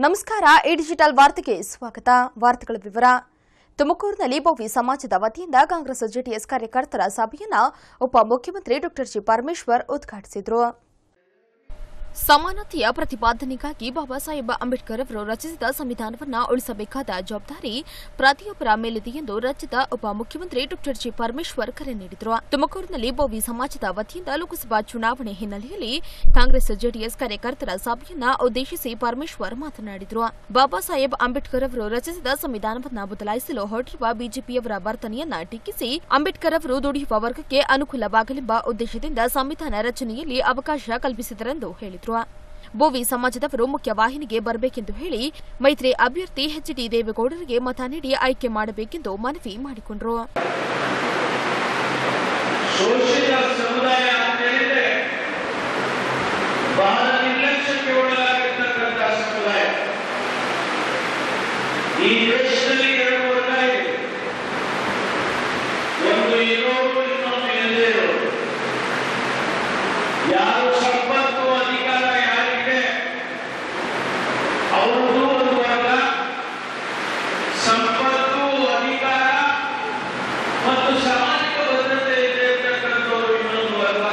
ನಮಸ್ಕಾರ ಈ ಡಿಜಿಟಲ್ ವಾರ್ತೆಗೆ ಸ್ವಾಗತ ವಾರ್ತೆಗಳ ವಿವರ ತುಮಕೂರಿನಲ್ಲಿ ಭೋವಿ ಸಮಾಜದ ವತಿಯಿಂದ ಕಾಂಗ್ರೆಸ್ ಜೆಡಿಎಸ್ ಕಾರ್ಯಕರ್ತರ ಸಭೆಯನ್ನ ಉಪಮುಖ್ಯಮಂತ್ರಿ ಡಾ ಜಿ ಪರಮೇಶ್ವರ್ ಉದ್ಘಾಟಿಸಿದರು ಸಮಾನತೆಯ ಪ್ರತಿಪಾದನೆಗಾಗಿ ಬಾಬಾ ಸಾಹೇಬ್ ಅಂಬೇಡ್ಕರ್ ಅವರು ರಚಿಸಿದ ಸಂವಿಧಾನವನ್ನು ಉಳಿಸಬೇಕಾದ ಜವಾಬ್ದಾರಿ ಪ್ರತಿಯೊಬ್ಬರ ಮೇಲಿದೆ ಎಂದು ರಾಜ್ಯದ ಉಪಮುಖ್ಯಮಂತ್ರಿ ಡಾ ಜಿ ಪರಮೇಶ್ವರ್ ಕರೆ ನೀಡಿದರು ತುಮಕೂರಿನಲ್ಲಿ ಬೋವಿ ಸಮಾಜದ ವತಿಯಿಂದ ಲೋಕಸಭಾ ಚುನಾವಣೆ ಹಿನ್ನೆಲೆಯಲ್ಲಿ ಕಾಂಗ್ರೆಸ್ ಜೆಡಿಎಸ್ ಕಾರ್ಯಕರ್ತರ ಸಭೆಯನ್ನ ಉದ್ದೇಶಿಸಿ ಪರಮೇಶ್ವರ್ ಮಾತನಾಡಿದರು ಬಾಬಾ ಸಾಹೇಬ್ ಅಂಬೇಡ್ಕರ್ ಅವರು ರಚಿಸಿದ ಸಂವಿಧಾನವನ್ನು ಬದಲಾಯಿಸಲು ಹೊರಟಿರುವ ಬಿಜೆಪಿಯವರ ವರ್ತನೆಯನ್ನ ಟೀಕಿಸಿ ಅಂಬೇಡ್ಕರ್ ಅವರು ದುಡಿಯುವ ವರ್ಗಕ್ಕೆ ಅನುಕೂಲವಾಗಲೆಂಬ ಉದ್ದೇಶದಿಂದ ಸಂವಿಧಾನ ರಚನೆಯಲ್ಲಿ ಅವಕಾಶ ಕಲ್ಪಿಸಿದರೆಂದು ಹೇಳಿದರು ಬೋವಿ ಸಮಾಜದವರು ಮುಖ್ಯವಾಹಿನಿಗೆ ಬರಬೇಕೆಂದು ಹೇಳಿ ಮೈತ್ರಿ ಅಭ್ಯರ್ಥಿ ಎಚ್ಡಿ ದೇವೇಗೌಡರಿಗೆ ಮತ ನೀಡಿ ಆಯ್ಕೆ ಮಾಡಬೇಕೆಂದು ಮನವಿ ಮಾಡಿಕೊಂಡರು ಶೋಷಿತ ಸಮುದಾಯ ಅಂತ ಹೇಳಿದ್ರೆ ಬಹಳ ನಿರ್ಲಕ್ಷ್ಯಕ್ಕೆ ಒಳಗಾಗಿರ್ತಕ್ಕಂಥ ಸಮುದಾಯ ಈ ದೇಶದಲ್ಲಿ ಎರಡು ವರ್ಗ ಇದೆ ಒಂದು ಇರೋರು ಇನ್ನೊಂದು ಇಲ್ಲದೆ ಇರೋರು ಯಾರು ಸಂಪತ್ತು ಅಧಿಕಾರ ಯಾರಿಗಿದೆ ಅವ್ರದ್ದು ಒಂದು ವರ್ಗ ಸಂಪತ್ತು ಅಧಿಕಾರ ಮತ್ತು ಸಾಮಾಜಿಕ ಭದ್ರತೆ ಇದೆ ಅಂತಕ್ಕಂಥವ್ರು ಇನ್ನೊಂದು ವರ್ಗ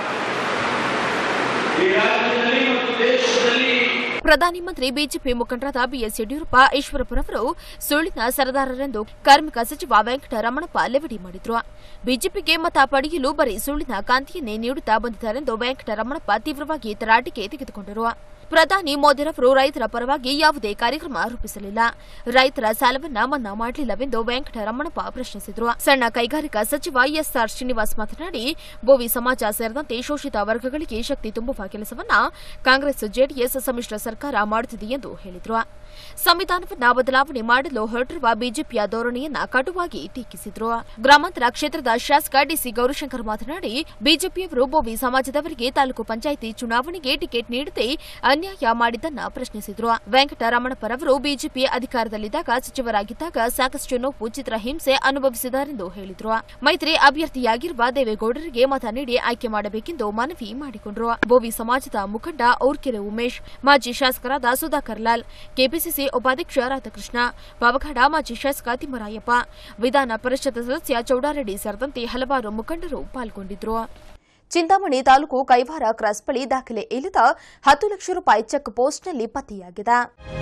ಈ ರಾಜ್ಯದಲ್ಲಿ ಮತ್ತು ದೇಶದಲ್ಲಿ ಪ್ರಧಾನಿ ಮಂತ್ರಿ ಬಿಜೆಪಿ ಮುಖಂಡರಾದ ಬಿಎಸ್ ಯಡಿಯೂರಪ್ಪ ಈಶ್ವರಪ್ಪರವರು ಸುಳ್ಳಿನ ಸರದಾರರೆಂದು ಕಾರ್ಮಿಕ ಸಚಿವ ವೆಂಕಟರಮಣಪ್ಪ ಲೆವಡಿ ಮಾಡಿದ್ರು ಬಿಜೆಪಿಗೆ ಮತ ಪಡೆಯಲು ಬರೀ ಸುಳ್ಳಿನ ಕಾಂತಿಯನ್ನೇ ನೀಡುತ್ತಾ ಬಂದಿದ್ದಾರೆಂದು ವೆಂಕಟರಮಣಪ್ಪ ತೀವ್ರವಾಗಿ ತರಾಟೆಗೆ ತೆಗೆದುಕೊಂಡರು ಪ್ರಧಾನಿ ಮೋದಿರವರು ರೈತರ ಪರವಾಗಿ ಯಾವುದೇ ಕಾರ್ಯಕ್ರಮ ರೂಪಿಸಲಿಲ್ಲ ರೈತರ ಸಾಲವನ್ನ ಮನ್ನಾ ಮಾಡಲಿಲ್ಲವೆಂದು ವೆಂಕಟರಮಣಪ್ಪ ಪ್ರಶ್ನಿಸಿದರು ಸಣ್ಣ ಕೈಗಾರಿಕಾ ಸಚಿವ ಎಸ್ಆರ್ ಶ್ರೀನಿವಾಸ್ ಮಾತನಾಡಿ ಬೋವಿ ಸಮಾಜ ಸೇರಿದಂತೆ ಶೋಷಿತ ವರ್ಗಗಳಿಗೆ ಶಕ್ತಿ ತುಂಬುವ ಕೆಲಸವನ್ನ ಕಾಂಗ್ರೆಸ್ ಜೆಡಿಎಸ್ ಸಮ್ಮಿಶ್ರ ಸರ್ಕಾರ ಮಾಡುತ್ತಿದೆ ಎಂದು ಹೇಳಿದರು ಸಂವಿಧಾನವನ್ನ ಬದಲಾವಣೆ ಮಾಡಲು ಹೊರಟಿರುವ ಬಿಜೆಪಿಯ ಧೋರಣೆಯನ್ನ ಕಟುವಾಗಿ ಟೀಕಿಸಿದರು ಗ್ರಾಮಾಂತರ ಕ್ಷೇತ್ರದ ಶಾಸಕ ಡಿಸಿ ಗೌರಿಶಂಕರ್ ಮಾತನಾಡಿ ಬಿಜೆಪಿಯವರು ಬೋವಿ ಸಮಾಜದವರಿಗೆ ತಾಲೂಕು ಪಂಚಾಯಿತಿ ಚುನಾವಣೆಗೆ ಟಿಕೆಟ್ ನೀಡದೆ ಅನ್ಯಾಯ ಮಾಡಿದ್ದನ್ನ ಪ್ರಶ್ನಿಸಿದರು ವೆಂಕಟರಮಣಪ್ಪರವರು ಬಿಜೆಪಿ ಅಧಿಕಾರದಲ್ಲಿದ್ದಾಗ ಸಚಿವರಾಗಿದ್ದಾಗ ಸಾಕಷ್ಟು ನೋವು ಚಿತ್ರಹಿಂಸೆ ಅನುಭವಿಸಿದ್ದಾರೆಂದು ಹೇಳಿದರು ಮೈತ್ರಿ ಅಭ್ಯರ್ಥಿಯಾಗಿರುವ ದೇವೇಗೌಡರಿಗೆ ಮತ ನೀಡಿ ಆಯ್ಕೆ ಮಾಡಬೇಕೆಂದು ಮನವಿ ಮಾಡಿಕೊಂಡರು ಬೋವಿ ಸಮಾಜದ ಮುಖಂಡ ಔರ್ಕೆರೆ ಉಮೇಶ್ ಮಾಜಿ ಶಾಸಕರಾದ ಸುಧಾಕರ್ ಲಾಲ್ ಕೆಪಿಸಿಸಿ ಉಪಾಧ್ಯಕ್ಷ ರಾಧಾಕೃಷ್ಣ ಪಾವಗಡ ಮಾಜಿ ಶಾಸಕ ತಿಮ್ಮರಾಯಪ್ಪ ವಿಧಾನ ಪರಿಷತ್ ಸದಸ್ಯ ಚೌಡಾರೆಡ್ಡಿ ಸೇರಿದಂತೆ ಹಲವಾರು ಮುಖಂಡರು ಪಾಲ್ಗೊಂಡಿದ್ದರು ಚಿಂತಾಮಣಿ ತಾಲೂಕು ಕೈವಾರ ಕ್ರಾಸ್ ಬಳಿ ದಾಖಲೆ ಇಲ್ಲದ ಹತ್ತು ಲಕ್ಷ ರೂಪಾಯಿ ಚೆಕ್ ಪೋಸ್ಟ್ನಲ್ಲಿ ಪತ್ತೆಯಾಗಿದೆ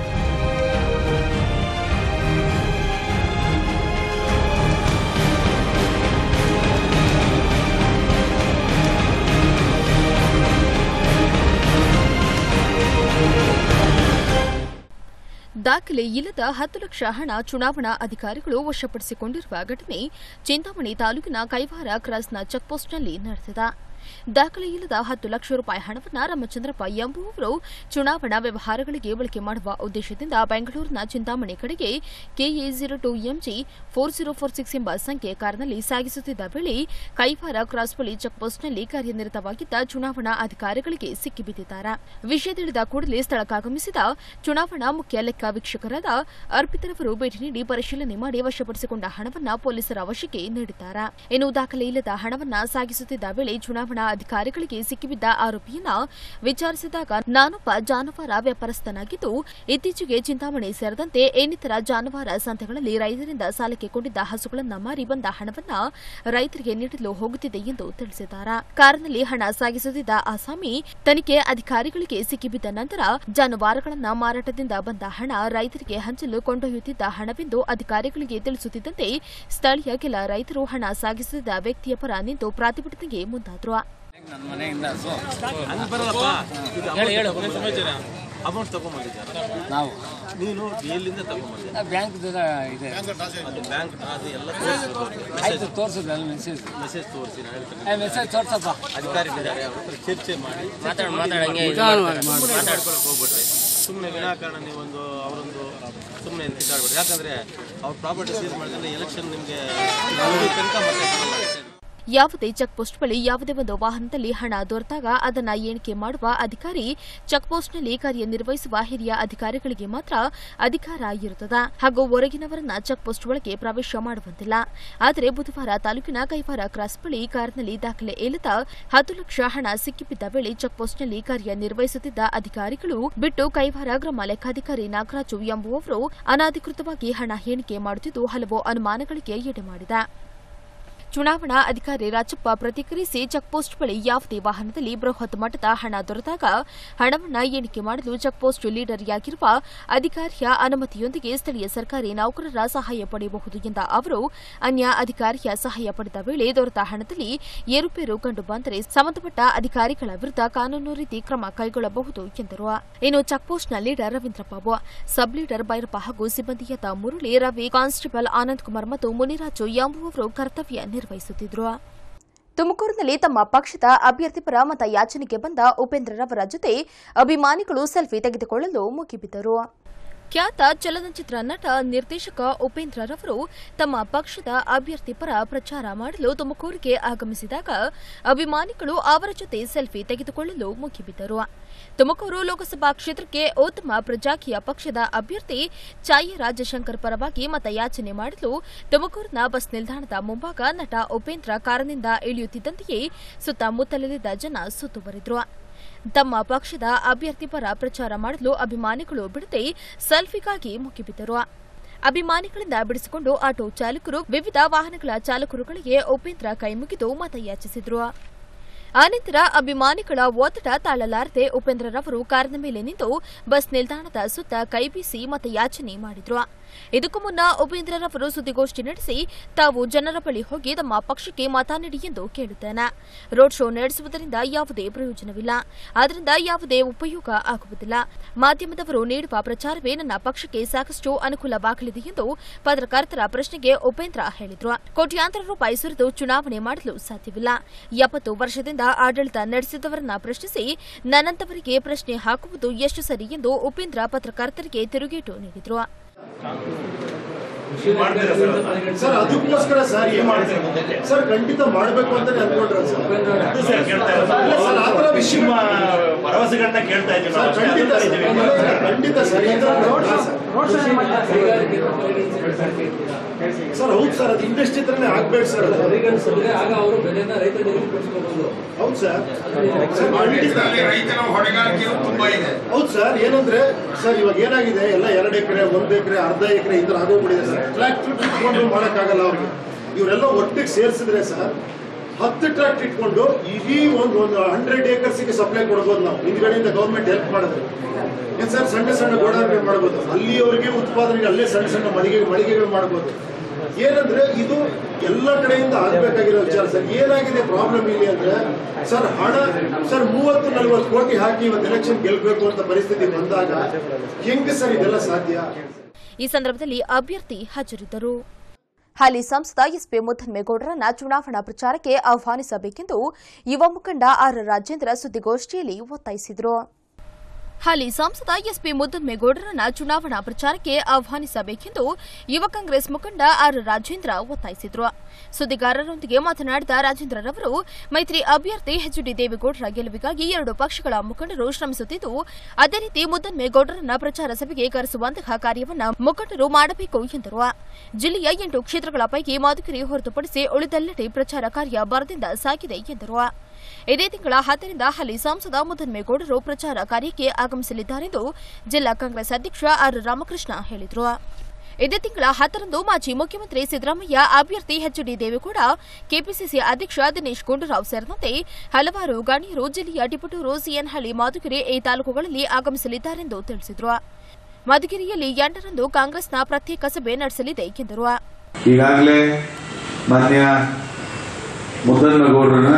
ದಾಖಲೆ ಇಲ್ಲದ ಹತ್ತು ಲಕ್ಷ ಹಣ ಚುನಾವಣಾ ಅಧಿಕಾರಿಗಳು ವಶಪಡಿಸಿಕೊಂಡಿರುವ ಘಟನೆ ಚಿಂತಾಮಣಿ ತಾಲೂಕಿನ ಕೈವಾರ ಕ್ರಾಸ್ನ ಚೆಕ್ಪೋಸ್ಟ್ನಲ್ಲಿ ನಡೆದಿದೆ ದಾಖಲೆ ಇಲ್ಲದ ಹತ್ತು ಲಕ್ಷ ರೂಪಾಯಿ ಹಣವನ್ನು ರಾಮಚಂದ್ರಪ್ಪ ಎಂಬುವವರು ಚುನಾವಣಾ ವ್ಯವಹಾರಗಳಿಗೆ ಬಳಕೆ ಮಾಡುವ ಉದ್ದೇಶದಿಂದ ಬೆಂಗಳೂರಿನ ಚಿಂತಾಮಣಿ ಕಡೆಗೆ KA zero two MG four zero four six ಎಂಬ ಸಂಖ್ಯೆ ಕಾರಿನಲ್ಲಿ ಸಾಗಿಸುತ್ತಿದ್ದ ವೇಳೆ ಕೈವಾರ ಕ್ರಾಸ್ ಬಳಿ ಚೆಕ್ಪೋಸ್ಟ್ನಲ್ಲಿ ಕಾರ್ಯನಿರತವಾಗಿದ್ದ ಚುನಾವಣಾ ಅಧಿಕಾರಿಗಳಿಗೆ ಸಿಕ್ಕಿಬಿದ್ದಿದ್ದಾರೆ ವಿಷಯ ತಿಳಿದ ಕೂಡಲೇ ಸ್ಥಳಕ್ಕಾಗಮಿಸಿದ ಚುನಾವಣಾ ಮುಖ್ಯ ಲೆಕ್ಕ ವೀಕ್ಷಕರಾದ ಅರ್ಪಿತರವರು ಭೇಟಿ ನೀಡಿ ಪರಿಶೀಲನೆ ಮಾಡಿ ವಶಪಡಿಸಿಕೊಂಡ ಹಣವನ್ನು ಪೊಲೀಸರ ವಶಕ್ಕೆ ನೀಡಿದ್ದಾರೆ ಇನ್ನು ದಾಖಲೆ ಇಲ್ಲದ ಹಣವನ್ನು ಸಾಗಿಸುತ್ತಿದ್ದ ವೇಳೆ ಚುನಾವಣಾ ಅಧಿಕಾರಿಗಳಿಗೆ ಸಿಕ್ಕಿಬಿದ್ದ ಆರೋಪಿಯನ್ನ ವಿಚಾರಿಸಿದಾಗ ನಾನೊಬ್ಬ ಜಾನುವಾರ ವ್ಯಾಪಾರಸ್ಥನಾಗಿದ್ದು ಇತ್ತೀಚೆಗೆ ಚಿಂತಾಮಣಿ ಸೇರಿದಂತೆ ಇನ್ನಿತರ ಜಾನುವಾರ ಸಂತೆಗಳಲ್ಲಿ ರೈತರಿಂದ ಸಾಲಕ್ಕೆ ಕೊಂಡಿದ್ದ ಹಸುಗಳನ್ನು ಮಾರಿ ಬಂದ ಹಣವನ್ನ ರೈತರಿಗೆ ನೀಡಲು ಹೋಗುತ್ತಿದೆ ಎಂದು ತಿಳಿಸಿದ್ದಾರೆ ಕಾರಿನಲ್ಲಿ ಹಣ ಸಾಗಿಸುತ್ತಿದ್ದ ಆಸಾಮಿ ತನಿಖೆ ಅಧಿಕಾರಿಗಳಿಗೆ ಸಿಕ್ಕಿಬಿದ್ದ ನಂತರ ಜಾನುವಾರುಗಳನ್ನ ಮಾರಾಟದಿಂದ ಬಂದ ಹಣ ರೈತರಿಗೆ ಹಂಚಲು ಕೊಂಡೊಯ್ಯುತ್ತಿದ್ದ ಹಣವೆಂದು ಅಧಿಕಾರಿಗಳಿಗೆ ತಿಳಿಸುತ್ತಿದ್ದಂತೆ ಸ್ಥಳೀಯ ಕೆಲ ರೈತರು ಹಣ ಸಾಗಿಸುತ್ತಿದ್ದ ವ್ಯಕ್ತಿಯ ಪರ ನಿಂತು ಪ್ರತಿಭಟನೆಗೆ ಮುಂದಾದರು ನನ್ನ ಮನೆಯಿಂದ ಹಸು ಹಂಗ್ ಬರಲ್ಲಪ್ಪ ಇದು ಹೇಳು, ಹೇಳು. ಅಮೌಂಟ್ ಸಮಾಚಾರ ಅಮೌಂಟ್ ತಗೊಂಬಂದಿದ್ದಾರೆ ನಾವು ನೀನು ಎಲ್ಲಿಂದ ತಗೊಂಬಂದೆ ಬ್ಯಾಂಕ್ ಇದೆ ಅದು ಬ್ಯಾಂಕ್ ಅದು ಎಲ್ಲ ತೋರಿಸ್ಬೇಕು ಆಯ್ತು ತೋರ್ಸಿದ್ದೆ ಅಲ್ಲಿ ಮೆಸೇಜ್ ಮೆಸೇಜ್ ತೋರಿಸಿ ನಾನು ಹೇಳ್ತೀನಿ ಮೆಸೇಜ್ ತೋರ್ಸಪ್ಪ ಅಧಿಕಾರಿಗಳಿದ್ದಾರೆ ಅವ್ರ ಹತ್ರ ಚರ್ಚೆ ಮಾಡಿ ಮಾತಾಡ ಮಾತಾಡಂಗೆ ಮಾತಾಡ್ಕೊಳಕ್ ಹೋಗ್ಬಿಟ್ರಿ ಸುಮ್ಮನೆ ವಿನಾಕಾರಣ ನೀವೊಂದು ಅವರೊಂದು ಸುಮ್ಮನೆ ಕಿತ್ತಾಡ್ಬಿಡ್ರಿ ಯಾಕಂದ್ರೆ ಅವ್ರ ಪ್ರಾಪರ್ಟಿ ಸೀಸ್ ಮಾಡಿದ್ರೆ ಎಲೆಕ್ಷನ್ ನಿಮಗೆ ತನಕ ಮತ್ತೆ ಬರಲ್ಲ. ಯಾವುದೇ ಚೆಕ್ ಪೋಸ್ಟ್ ಬಳಿ ಯಾವುದೇ ಒಂದು ವಾಹನದಲ್ಲಿ ಹಣ ದೊರೆತಾಗ ಅದನ್ನ ಎಣಿಕೆ ಮಾಡುವ ಅಧಿಕಾರಿ ಚೆಕ್ ಪೋಸ್ಟ್ನಲ್ಲಿ ಕಾರ್ಯನಿರ್ವಹಿಸುವ ಹಿರಿಯ ಅಧಿಕಾರಿಗಳಿಗೆ ಮಾತ್ರ ಅಧಿಕಾರ ಇರುತ್ತದೆ ಹಾಗೂ ಹೊರಗಿನವರನ್ನ ಚೆಕ್ ಪೋಸ್ಟ್ ಒಳಗೆ ಪ್ರವೇಶ ಮಾಡುವಂತಿಲ್ಲ ಆದರೆ ಬುಧವಾರ ತಾಲೂಕಿನ ಕೈವಾರ ಕ್ರಾಸ್ ಬಳಿ ಕಾರಿನಲ್ಲಿ ದಾಖಲೆ ಇಲ್ಲದ ಹತ್ತು ಲಕ್ಷ ಹಣ ಸಿಕ್ಕಿಬಿದ್ದ ವೇಳೆ ಚೆಕ್ ಪೋಸ್ಟ್ನಲ್ಲಿ ಕಾರ್ಯನಿರ್ವಹಿಸುತ್ತಿದ್ದ ಅಧಿಕಾರಿಗಳು ಬಿಟ್ಟು ಕೈವಾರ ಗ್ರಾಮ ಲೆಕ್ಕಾಧಿಕಾರಿ ನಾಗರಾಜು ಎಂಬುವವರು ಅನಧಿಕೃತವಾಗಿ ಹಣ ಎಣಿಕೆ ಮಾಡುತ್ತಿದ್ದು ಹಲವು ಅನುಮಾನಗಳಿಗೆ ಎಡೆ ಮಾಡಿದೆ ಚುನಾವಣಾ ಅಧಿಕಾರಿ ರಾಜಪ್ಪ ಪ್ರತಿಕ್ರಿಯಿಸಿ ಚೆಕ್ಪೋಸ್ಟ್ ಬಳಿ ಯಾವುದೇ ವಾಹನದಲ್ಲಿ ಬೃಹತ್ ಮಟ್ಟದ ಹಣ ದೊರೆತಾಗ ಹಣವನ್ನು ಎಣಿಕೆ ಮಾಡಲು ಚೆಕ್ಪೋಸ್ಟ್ ಲೀಡರ್ ಯಾಗಿರುವ ಅಧಿಕಾರಿಯ ಅನುಮತಿಯೊಂದಿಗೆ ಸ್ಥಳೀಯ ಸರ್ಕಾರಿ ನೌಕರರ ಸಹಾಯ ಪಡೆಯಬಹುದು ಎಂದ ಅವರು ಅನ್ಯ ಅಧಿಕಾರಿಯ ಸಹಾಯ ಪಡೆದ ವೇಳೆ ದೊರೆತ ಹಣದಲ್ಲಿ ಏರುಪೇರು ಕಂಡು ಬಂದರೆ ಸಂಬಂಧಪಟ್ಟ ಅಧಿಕಾರಿಗಳ ವಿರುದ್ಧ ಕಾನೂನು ರೀತಿ ಕ್ರಮ ಕೈಗೊಳ್ಳಬಹುದು ಎಂದರು ಇನ್ನು ಚೆಕ್ಪೋಸ್ಟ್ನ leader Ravindra Babu sub leader Bhairappa ಹಾಗೂ ಸಿಬ್ಬಂದಿಯಾದ ಮುರಳಿ ರವಿ ಕಾನ್ಸ್ಟೇಬಲ್ ಆನಂದ್ ಕುಮಾರ್ ಮತ್ತು ಮುನಿರಾಜು ಎಂಬುವವರು ಕರ್ತವ್ಯ ನಿರ್ವಹಿಸುತ್ತಿದ್ದರು ತುಮಕೂರಿನಲ್ಲಿ ತಮ್ಮ ಪಕ್ಷದ ಅಭ್ಯರ್ಥಿ ಪರ ಮತ ಯಾಚನೆಗೆ ಬಂದ ಉಪೇಂದ್ರರವರ ಜೊತೆ ಅಭಿಮಾನಿಗಳು ಸೆಲ್ಫಿ ತೆಗೆದುಕೊಳ್ಳಲು ಮುಗಿಬಿದ್ದರು ಖ್ಯಾತ ಚಲನಚಿತ್ರ ನಟ ನಿರ್ದೇಶಕ ಉಪೇಂದ್ರರವರು ತಮ್ಮ ಪಕ್ಷದ ಅಭ್ಯರ್ಥಿ ಪರ ಪ್ರಚಾರ ಮಾಡಲು ತುಮಕೂರಿಗೆ ಆಗಮಿಸಿದಾಗ ಅಭಿಮಾನಿಗಳು ಅವರ ಜೊತೆ ಸೆಲ್ಫಿ ತೆಗೆದುಕೊಳ್ಳಲು ಮುಗಿಬಿದ್ದರು ತುಮಕೂರು ಲೋಕಸಭಾ ಕ್ಷೇತ್ರಕ್ಕೆ ಉತ್ತಮ ಪ್ರಜಾಕೀಯ ಪಕ್ಷದ ಅಭ್ಯರ್ಥಿ ಚಾಯಿ ರಾಜಶಂಕರ್ ಪರವಾಗಿ ಮತಯಾಚನೆ ಮಾಡಲು ತುಮಕೂರಿನ ಬಸ್ ನಿಲ್ದಾಣದ ಮುಂಭಾಗ ನಟ ಉಪೇಂದ್ರ ಕಾರಿನಿಂದ ಇಳಿಯುತ್ತಿದ್ದಂತೆಯೇ ಸುತ್ತಮುತ್ತಲಿದ್ದ ಜನ ಸುತ್ತುವರಿದ್ರು ತಮ್ಮ ಪಕ್ಷದ ಅಭ್ಯರ್ಥಿ ಪರ ಪ್ರಚಾರ ಮಾಡಲು ಅಭಿಮಾನಿಗಳು ಬಿಡದೆ ಸೆಲ್ಫಿಗಾಗಿ ಮುಗಿಬಿದ್ದರು ಅಭಿಮಾನಿಗಳಿಂದ ಬಿಡಿಸಿಕೊಂಡು ಆಟೋ ಚಾಲಕರು ವಿವಿಧ ವಾಹನಗಳ ಚಾಲಕರುಗಳಿಗೆ ಉಪೇಂದ್ರ ಕೈಮುಗಿದು ಮತಯಾಚಿಸಿದ್ರು ಆನಂತರ ಅಭಿಮಾನಿಗಳ ಒತ್ತಡ ತಾಳಲಾರದೆ ಉಪೇಂದ್ರರವರು ಕಾರಿನ ಮೇಲೆ ನಿಂತು ಬಸ್ ನಿಲ್ದಾಣದ ಸುತ್ತ ಕೈಬೀಸಿ ಮತಯಾಚನೆ ಮಾಡಿದ್ರು ಇದಕ್ಕೂ ಮುನ್ನ ಉಪೇಂದ್ರರವರು ಸುದ್ದಿಗೋಷ್ಠಿ ನಡೆಸಿ ತಾವು ಜನರ ಬಳಿ ಹೋಗಿ ತಮ್ಮ ಪಕ್ಷಕ್ಕೆ ಮತ ನೀಡಿ ಎಂದು ಕೇಳುತ್ತೇನೆ ರೋಡ್ ಶೋ ನಡೆಸುವುದರಿಂದ ಯಾವುದೇ ಪ್ರಯೋಜನವಿಲ್ಲ ಆದ್ದರಿಂದ ಯಾವುದೇ ಉಪಯೋಗ ಆಗುವುದಿಲ್ಲ ಮಾಧ್ಯಮದವರು ನೀಡುವ ಪ್ರಚಾರವೇ ನನ್ನ ಪಕ್ಷಕ್ಕೆ ಸಾಕಷ್ಟು ಅನುಕೂಲವಾಗಲಿದೆ ಎಂದು ಪತ್ರಕರ್ತರ ಪ್ರಶ್ನೆಗೆ ಉಪೇಂದ್ರ ಹೇಳಿದ್ರು ಕೋಟ್ಯಾಂತರ ರೂಪಾಯಿ ಸುರಿದು ಚುನಾವಣೆ ಮಾಡಲು ಸಾಧ್ಯವಿಲ್ಲ ಎಪ್ಪತ್ತು ವರ್ಷದಿಂದ ಆಡಳಿತ ನಡೆಸಿದವರನ್ನ ಪ್ರಶ್ನಿಸಿ ನನ್ನಂತವರಿಗೆ ಪ್ರಶ್ನೆ ಹಾಕುವುದು ಎಷ್ಟು ಸರಿ ಎಂದು ಉಪೇಂದ್ರ ಪತ್ರಕರ್ತರಿಗೆ ತಿರುಗೇಟು ನೀಡಿದ್ರು ಸರ್ ಅದಕ್ಕೋಸ್ಕರ ಸರ್ ಏನ್ ಮಾಡ್ತಾರೆ ಸರ್ ಖಂಡಿತ ಮಾಡಬೇಕು ಅಂತಾನೆ ಅನ್ಕೊಂಡ್ರ ಸರ್ ಇಲ್ಲ ಸರ್ ಆ ಥರ ವಿಷಯ ಭರವಸೆಗಳನ್ನ ಕೇಳ್ತಾ ಇದ್ದೀವಿ ಸರ್ ಖಂಡಿತ ಸರ್ ಖಂಡಿತ ಸರ್ ಈ ಥರ ಸರ್ ಹೌದು ಸರ್ ಅದು ಇಂಡಸ್ಟ್ರಿ ಹತ್ರನೇ ಆಗ್ಬೇಕು ಸರ್ ಅದು. ಆಗ ಅವರು ಬೆಲೆನ ರೈತರಿಗೆ ಕೊಡಿಸ್ಕೋಬಹುದು ಹೌದು ಸರ್ ಸರ್ ಖಂಡಿತ ರೈತರ ಹೊಣೆಗಾರಿಕೆಯೂ ತುಂಬಾ ಇದೆ ಹೌದು ಸರ್ ಏನಂದ್ರೆ ಸರ್ ಇವಾಗ ಏನಾಗಿದೆ ಎಲ್ಲ ಎರಡು ಎಕರೆ ಒಂದ್ ಎಕರೆ ಅರ್ಧ ಎಕರೆ ಈ ತರ ಆಗೋಗ್ಬಿಟ್ಟಿದೆ ಸರ್ ಟ್ರ್ಯಾಕ್ಟರ್ ಇಟ್ಕೊಂಡು ಮಾಡಕ್ಕಾಗಲ್ಲ ಅವ್ರಿಗೆ ಇವರೆಲ್ಲ ಒಟ್ಟಿಗೆ ಸೇರಿಸಿದ್ರೆ ಸರ್ ಹತ್ತು ಟ್ರ್ಯಾಕ್ಟರ್ ಇಟ್ಕೊಂಡು ಇಡೀ ಒಂದು ಒಂದು ಹಂಡ್ರೆಡ್ ಏಕರ್ಸ್ಗೆ ಸಪ್ಲೈ ಕೊಡ್ಬೋದು ನಾವು ಹಿಂದ್ಗಡೆಯಿಂದ ಗೌರ್ಮೆಂಟ್ ಹೆಲ್ಪ್ ಮಾಡಿದ್ರೆ ಏನ್ ಸರ್ ಸಣ್ಣ ಸಣ್ಣ ಗೋಡಾನ್ಗಳು ಮಾಡ್ಬೋದು ಅಲ್ಲಿಯವರೆಗೆ ಉತ್ಪಾದನೆಗೆ ಅಲ್ಲೇ ಸಣ್ಣ ಸಣ್ಣ ಮಳಿಗೆ ಮಳಿಗೆಗಳು ಮಾಡ್ಬೋದು ಏನಂದ್ರೆ ಇದು ಎಲ್ಲ ಕಡೆಯಿಂದ ಆಗ್ಬೇಕಾಗಿರೋ ವಿಚಾರ ಸರ್ ಏನಾಗಿದೆ ಪ್ರಾಬ್ಲಮ್ ಇಲ್ಲಿ ಅಂದ್ರೆ ಸರ್ ಹಣ ಸರ್ ಮೂವತ್ತು ನಲ್ವತ್ತು ಕೋಟಿ ಹಾಕಿ ಇವತ್ತು ಎಲೆಕ್ಷನ್ ಗೆಲ್ಬೇಕು ಅಂತ ಪರಿಸ್ಥಿತಿ ಬಂದಾಗ ಹೆಂಗೆ ಸರ್ ಇದೆಲ್ಲ ಸಾಧ್ಯ ಈ ಸಂದರ್ಭದಲ್ಲಿ ಅಭ್ಯರ್ಥಿ ಹಾಜರಿದ್ದರು ಹಾಲಿ ಸಂಸದ ಎಸ್ಪಿ ಮುದ್ದನ್ಮೇಗೌಡರನ್ನ ಚುನಾವಣಾ ಪ್ರಚಾರಕ್ಕೆ ಆಹ್ವಾನಿಸಬೇಕೆಂದು ಯುವ ಮುಖಂಡ ಆರ್ ರಾಜೇಂದ್ರ ಸುದ್ದಿಗೋಷ್ಠಿಯಲ್ಲಿ ಒತ್ತಾಯಿಸಿದರು ಹಾಲಿ ಸಂಸದ ಎಸ್ಪಿ ಮುದ್ದನ್ಮೇಗೌಡರನ್ನ ಚುನಾವಣಾ ಪ್ರಚಾರಕ್ಕೆ ಆಹ್ವಾನಿಸಬೇಕೆಂದು ಯುವ ಕಾಂಗ್ರೆಸ್ ಮುಖಂಡ ಆರ್ ರಾಜೇಂದ್ರ ಒತ್ತಾಯಿಸಿದರು ಸುದ್ದಿಗಾರರೊಂದಿಗೆ ಮಾತನಾಡಿದ ರಾಜೇಂದ್ರರವರು ಮೈತ್ರಿ ಅಭ್ಯರ್ಥಿ ಎಚ್ ಡಿ ದೇವೇಗೌಡರ ಗೆಲುವಿಗಾಗಿ ಎರಡು ಪಕ್ಷಗಳ ಮುಖಂಡರು ಶ್ರಮಿಸುತ್ತಿದ್ದು ಅದೇ ರೀತಿ ಮುದ್ದನ್ಮೇಗೌಡರನ್ನ ಪ್ರಚಾರ ಸಭೆಗೆ ಕರೆಸುವಂತಹ ಕಾರ್ಯವನ್ನ ಮುಖಂಡರು ಮಾಡಬೇಕು ಎಂದರು ಜಿಲ್ಲೆಯ ಎಂಟು ಕ್ಷೇತ್ರಗಳ ಪೈಕಿ ಮಧುಗಿರಿ ಹೊರತುಪಡಿಸಿ ಉಳಿದೆಲ್ಲೆಡೆ ಪ್ರಚಾರ ಕಾರ್ಯ ಬರದಿಂದ ಸಾಗಿದೆ ಎಂದರು ಇದೇ ತಿಂಗಳ ಹತ್ತರಿಂದ ಹಾಲಿ ಸಂಸದ ಮುದ್ದನ್ಮೇಗೌಡರು ಪ್ರಚಾರ ಕಾರ್ಯಕ್ಕೆ ಆಗಮಿಸಲಿದ್ದಾರೆಂದು ಜಿಲ್ಲಾ ಕಾಂಗ್ರೆಸ್ ಅಧ್ಯಕ್ಷ ಆರ್ ರಾಮಕೃಷ್ಣ ಹೇಳಿದರು ಇದೇ ತಿಂಗಳ ಹತ್ತರಂದು ಮಾಜಿ ಮುಖ್ಯಮಂತ್ರಿ ಸಿದ್ದರಾಮಯ್ಯ ಅಭ್ಯರ್ಥಿ ಎಚ್ ಡಿ ದೇವೇಗೌಡ ಕೆಪಿಸಿಸಿ ಅಧ್ಯಕ್ಷ ದಿನೇಶ್ ಗುಂಡೂರಾವ್ ಸೇರಿದಂತೆ ಹಲವಾರು ಗಣ್ಯರು ಜಿಲ್ಲೆಯ ಟಿಪಟೂರು ಸಿಎನ್ಹಳ್ಳಿ ಮಧುಗಿರಿ ಈ ತಾಲೂಕುಗಳಲ್ಲಿ ಆಗಮಿಸಲಿದ್ದಾರೆಂದು ತಿಳಿಸಿದರು ಮಧುಗಿರಿಯಲ್ಲಿ ಎಂಟರಂದು ಕಾಂಗ್ರೆಸ್ನ ಪ್ರತ್ಯೇಕ ಸಭೆ ನಡೆಸಲಿದೆ ಎಂದರು ಈಗಾಗಲೇ ಮಾನ್ಯ ಮುದ್ದನ್ನಗೌಡರನ್ನ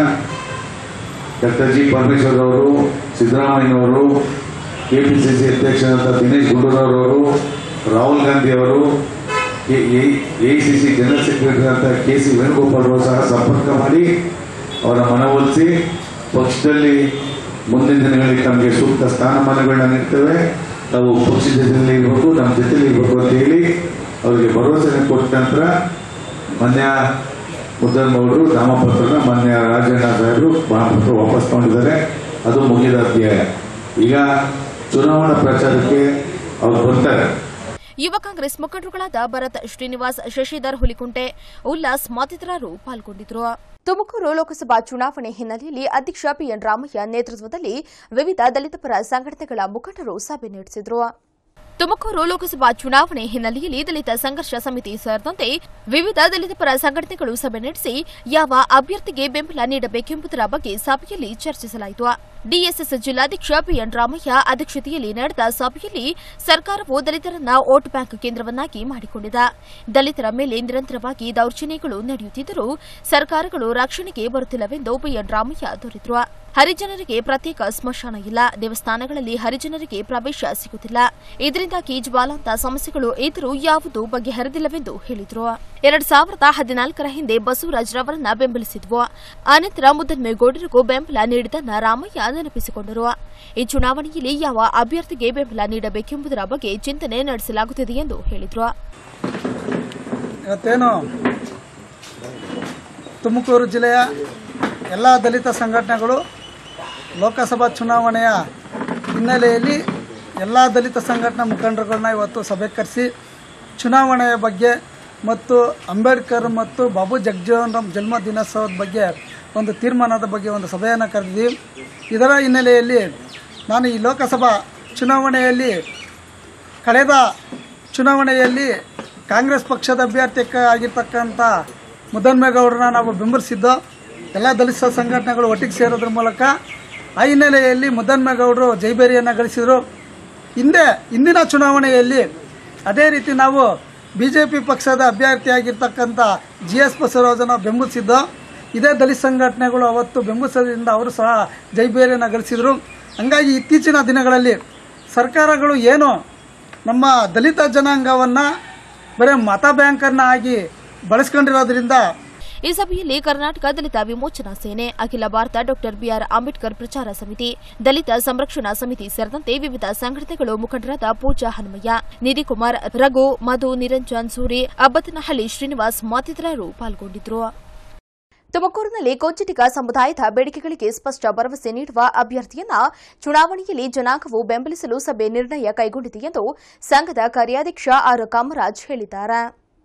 ಡಾಕ್ಟರ್ ಜಿ ಪರಮೇಶ್ವರ್ ಅವರು ಸಿದ್ದರಾಮಯ್ಯನವರು ಕೆಪಿಸಿಸಿ ಅಧ್ಯಕ್ಷರಾದ ದಿನೇಶ್ ಗುಂಡೂರಾವ್ ಅವರು ರಾಹುಲ್ ಗಾಂಧಿ ಅವರು ಎಐಸಿಸಿ ಜನರಲ್ ಸೆಕ್ರೆಟರಿ ಅಂತ ಕೆ ಸಿ ವೇಣುಗೋಪಾಲ್ ಅವರು ಸಹ ಸಂಪರ್ಕ ಮಾಡಿ ಅವರ ಮನವೊಲಿಸಿ ಪಕ್ಷದಲ್ಲಿ ಮುಂದಿನ ದಿನಗಳಲ್ಲಿ ತಮಗೆ ಸೂಕ್ತ ಸ್ಥಾನಮಾನಗಳನ್ನ ನೀಡ್ತೇವೆ ನಾವು ಪಕ್ಷದ ಜೊತೆಯಲ್ಲಿ ಇರಬೇಕು ನಮ್ಮ ಜೊತೆಲಿ ಇರಬೇಕು ಅಂತ ಹೇಳಿ ಅವರಿಗೆ ಭರವಸೆ ಕೊಟ್ಟ ನಂತರ ಮಾನ್ಯ ಮುದ್ದನಗೌಡರು ನಾಮಪತ್ರನ ಮಾನ್ಯ ರಾಜಣ್ಣ ಸಾಹೇಬರು ನಾಮಪತ್ರ ವಾಪಸ್ ತಗೊಂಡಿದ್ದಾರೆ ಅದು ಮುಗಿದ ಅಧ್ಯಾಯ ಈಗ ಚುನಾವಣಾ ಪ್ರಚಾರಕ್ಕೆ ಅವ್ರು ಬರ್ತಾರೆ ಯುವ ಕಾಂಗ್ರೆಸ್ ಮುಖಂಡರುಗಳಾದ ಭರತ್ ಶ್ರೀನಿವಾಸ್ ಶಶಿಧರ್ ಹುಲಿಕುಂಟೆ ಉಲ್ಲಾಸ್ ಮತ್ತಿತರರು ಪಾಲ್ಗೊಂಡಿದ್ದರು ತುಮಕೂರು ಲೋಕಸಭಾ ಚುನಾವಣೆ ಹಿನ್ನೆಲೆಯಲ್ಲಿ ಅಧ್ಯಕ್ಷ ಪಿಎನ್ ರಾಮಯ್ಯ ನೇತೃತ್ವದಲ್ಲಿ ವಿವಿಧ ದಲಿತ ಪರ ಸಂಘಟನೆಗಳ ಮುಖಂಡರು ಸಭೆ ನಡೆಸಿದರು ತುಮಕೂರು ಲೋಕಸಭಾ ಚುನಾವಣೆ ಹಿನ್ನೆಲೆಯಲ್ಲಿ ದಲಿತ ಸಂಘರ್ಷ ಸಮಿತಿ ಸೇರಿದಂತೆ ವಿವಿಧ ದಲಿತ ಪರ ಸಂಘಟನೆಗಳು ಸಭೆ ನಡೆಸಿ ಯಾವ ಅಭ್ಯರ್ಥಿಗೆ ಬೆಂಬಲ ನೀಡಬೇಕೆಂಬುದರ ಬಗ್ಗೆ ಸಭೆಯಲ್ಲಿ ಚರ್ಚಿಸಲಾಯಿತು ಡಿಎಸ್ಎಸ್ ಜಿಲ್ಲಾಧ್ಯಕ್ಷ ಪಿಎನ್ ರಾಮಯ್ಯ ಅಧ್ಯಕ್ಷತೆಯಲ್ಲಿ ನಡೆದ ಸಭೆಯಲ್ಲಿ ಸರ್ಕಾರವು ದಲಿತರನ್ನ ವೋಟ್ ಬ್ಯಾಂಕ್ ಕೇಂದ್ರವನ್ನಾಗಿ ಮಾಡಿಕೊಂಡಿದೆ ದಲಿತರ ಮೇಲೆ ನಿರಂತರವಾಗಿ ದೌರ್ಜನ್ಯಗಳು ನಡೆಯುತ್ತಿದ್ದರೂ ಸರ್ಕಾರಗಳು ರಕ್ಷಣೆಗೆ ಬರುತ್ತಿಲ್ಲವೆಂದು ಪಿಎನ್ ರಾಮಯ್ಯ ದೊರೆತರು ಹರಿಜನರಿಗೆ ಪ್ರತ್ಯೇಕ ಸ್ಮಶಾನ ಇಲ್ಲ ದೇವಸ್ಥಾನಗಳಲ್ಲಿ ಹರಿಜನರಿಗೆ ಪ್ರವೇಶ ಸಿಗುತ್ತಿಲ್ಲ ಇದರಿಂದಾಗಿ ಜ್ವಾಲಾಂತ ಸಮಸ್ಯೆಗಳು ಇದ್ದರೂ ಯಾವುದೂ ಬಗೆಹರಿದಿಲ್ಲವೆಂದು ಹೇಳಿದರು ಎರಡ್ ಸಾವಿರದ ಹದಿನಾಲ್ಕರ ಹಿಂದೆ ಬಸವರಾಜ್ ರವರನ್ನ ಬೆಂಬಲಿಸಿದ್ವು ಅನಂತರ ಮುದ್ದನ್ಮೇಗೌಡರಿಗೂ ಬೆಂಬಲ ನೀಡಿದ್ದನ್ನ ರಾಮಯ್ಯ ನೆನಪಿಸಿಕೊಂಡರು ಈ ಚುನಾವಣೆಯಲ್ಲಿ ಯಾವ ಅಭ್ಯರ್ಥಿಗೆ ಬೆಂಬಲ ನೀಡಬೇಕೆಂಬುದರ ಬಗ್ಗೆ ಚಿಂತನೆ ನಡೆಸಲಾಗುತ್ತಿದೆ ಎಂದು ಹೇಳಿದರು ಇವತ್ತೇನು ತುಮಕೂರು ಜಿಲ್ಲೆಯ ಎಲ್ಲ ದಲಿತ ಸಂಘಟನೆಗಳು ಲೋಕಸಭಾ ಚುನಾವಣೆಯ ಹಿನ್ನೆಲೆಯಲ್ಲಿ ಎಲ್ಲ ದಲಿತ ಸಂಘಟನಾ ಮುಖಂಡರುಗಳನ್ನ ಇವತ್ತು ಸಭೆ ಕರೆಸಿ ಚುನಾವಣೆಯ ಬಗ್ಗೆ ಮತ್ತು ಅಂಬೇಡ್ಕರ್ ಮತ್ತು ಬಾಬು ಜಗಜೀವನ್ ರಾಮ್ ಜನ್ಮ ದಿನೋತ್ಸವದ ಬಗ್ಗೆ ಒಂದು ತೀರ್ಮಾನದ ಬಗ್ಗೆ ಒಂದು ಸಭೆಯನ್ನು ಕರೆದಿದ್ದೀವಿ ಇದರ ಹಿನ್ನೆಲೆಯಲ್ಲಿ ನಾನು ಈ ಲೋಕಸಭಾ ಚುನಾವಣೆಯಲ್ಲಿ ಕಳೆದ ಚುನಾವಣೆಯಲ್ಲಿ ಕಾಂಗ್ರೆಸ್ ಪಕ್ಷದ ಅಭ್ಯರ್ಥಿ ಆಗಿರ್ತಕ್ಕಂಥ ಮುದ್ದನ್ಮೇಗೌಡರನ್ನ ನಾವು ಬೆಂಬಲಿಸಿದ್ದು ಎಲ್ಲ ದಲಿತ ಸಂಘಟನೆಗಳು ಒಟ್ಟಿಗೆ ಸೇರೋದ್ರ ಮೂಲಕ ಆ ಹಿನ್ನೆಲೆಯಲ್ಲಿ ಮುದ್ದನ್ಮೇಗೌಡರು ಜೈಬೇರಿಯನ್ನು ಗಳಿಸಿದರು ಹಿಂದೆ ಇಂದಿನ ಚುನಾವಣೆಯಲ್ಲಿ ಅದೇ ರೀತಿ ನಾವು ಬಿ ಜೆ ಪಿ ಪಕ್ಷದ ಅಭ್ಯರ್ಥಿಯಾಗಿರ್ತಕ್ಕಂಥ ಜಿ ಎಸ್ ಬಸವರಾಜನ ಬೆಂಬಲಿಸಿದ್ದು ಇದೇ ದಲಿತ ಸಂಘಟನೆಗಳು ಅವತ್ತು ಬೆಂಬಲಿಸೋದ್ರಿಂದ ಅವರು ಸಹ ಜೈಬೇರಿಯನ್ನು ಗಳಿಸಿದರು ಹಂಗಾಗಿ ಇತ್ತೀಚಿನ ದಿನಗಳಲ್ಲಿ ಸರ್ಕಾರಗಳು ಏನು ನಮ್ಮ ದಲಿತ ಜನಾಂಗವನ್ನು ಬರೀ ಮತ ಬ್ಯಾಂಕನ್ನು ಆಗಿ ಬಳಸ್ಕೊಂಡಿರೋದ್ರಿಂದ ಈ ಸಭೆಯಲ್ಲಿ ಕರ್ನಾಟಕ ದಲಿತ ವಿಮೋಚನಾ ಸೇನೆ ಅಖಿಲ ಭಾರತ ಡಾಕ್ಟರ್ ಬಿಆರ್ ಅಂಬೇಡ್ಕರ್ ಪ್ರಚಾರ ಸಮಿತಿ ದಲಿತ ಸಂರಕ್ಷಣಾ ಸಮಿತಿ ಸೇರಿದಂತೆ ವಿವಿಧ ಸಂಘಟನೆಗಳು ಮುಖಂಡರಾದ ಪೂಜಾ ಹನುಮಯ್ಯ ನಿಧಿ ಕುಮಾರ್ ರಘು ಮಧು ನಿರಂಜನ್ ಸೂರಿ ಅಬ್ಬತನಹಳ್ಳಿ ಶ್ರೀನಿವಾಸ್ ಮತ್ತಿತರರು ಪಾಲ್ಗೊಂಡಿದ್ದರು ತುಮಕೂರಿನಲ್ಲಿ ಕೊಂಚಟಿಗ ಸಮುದಾಯದ ಬೇಡಿಕೆಗಳಿಗೆ ಸ್ಪಷ್ಟ ಭರವಸೆ ನೀಡುವ ಅಭ್ಯರ್ಥಿಯನ್ನ ಚುನಾವಣೆಯಲ್ಲಿ ಜನಾಂಗವು ಬೆಂಬಲಿಸಲು ಸಭೆ ನಿರ್ಣಯ ಕೈಗೊಂಡಿದೆ ಎಂದು ಸಂಘದ ಕಾರ್ಯಾಧ್ಯಕ್ಷ ಆರ್ ಕಾಮರಾಜ್ ಹೇಳಿದ್ದಾರೆ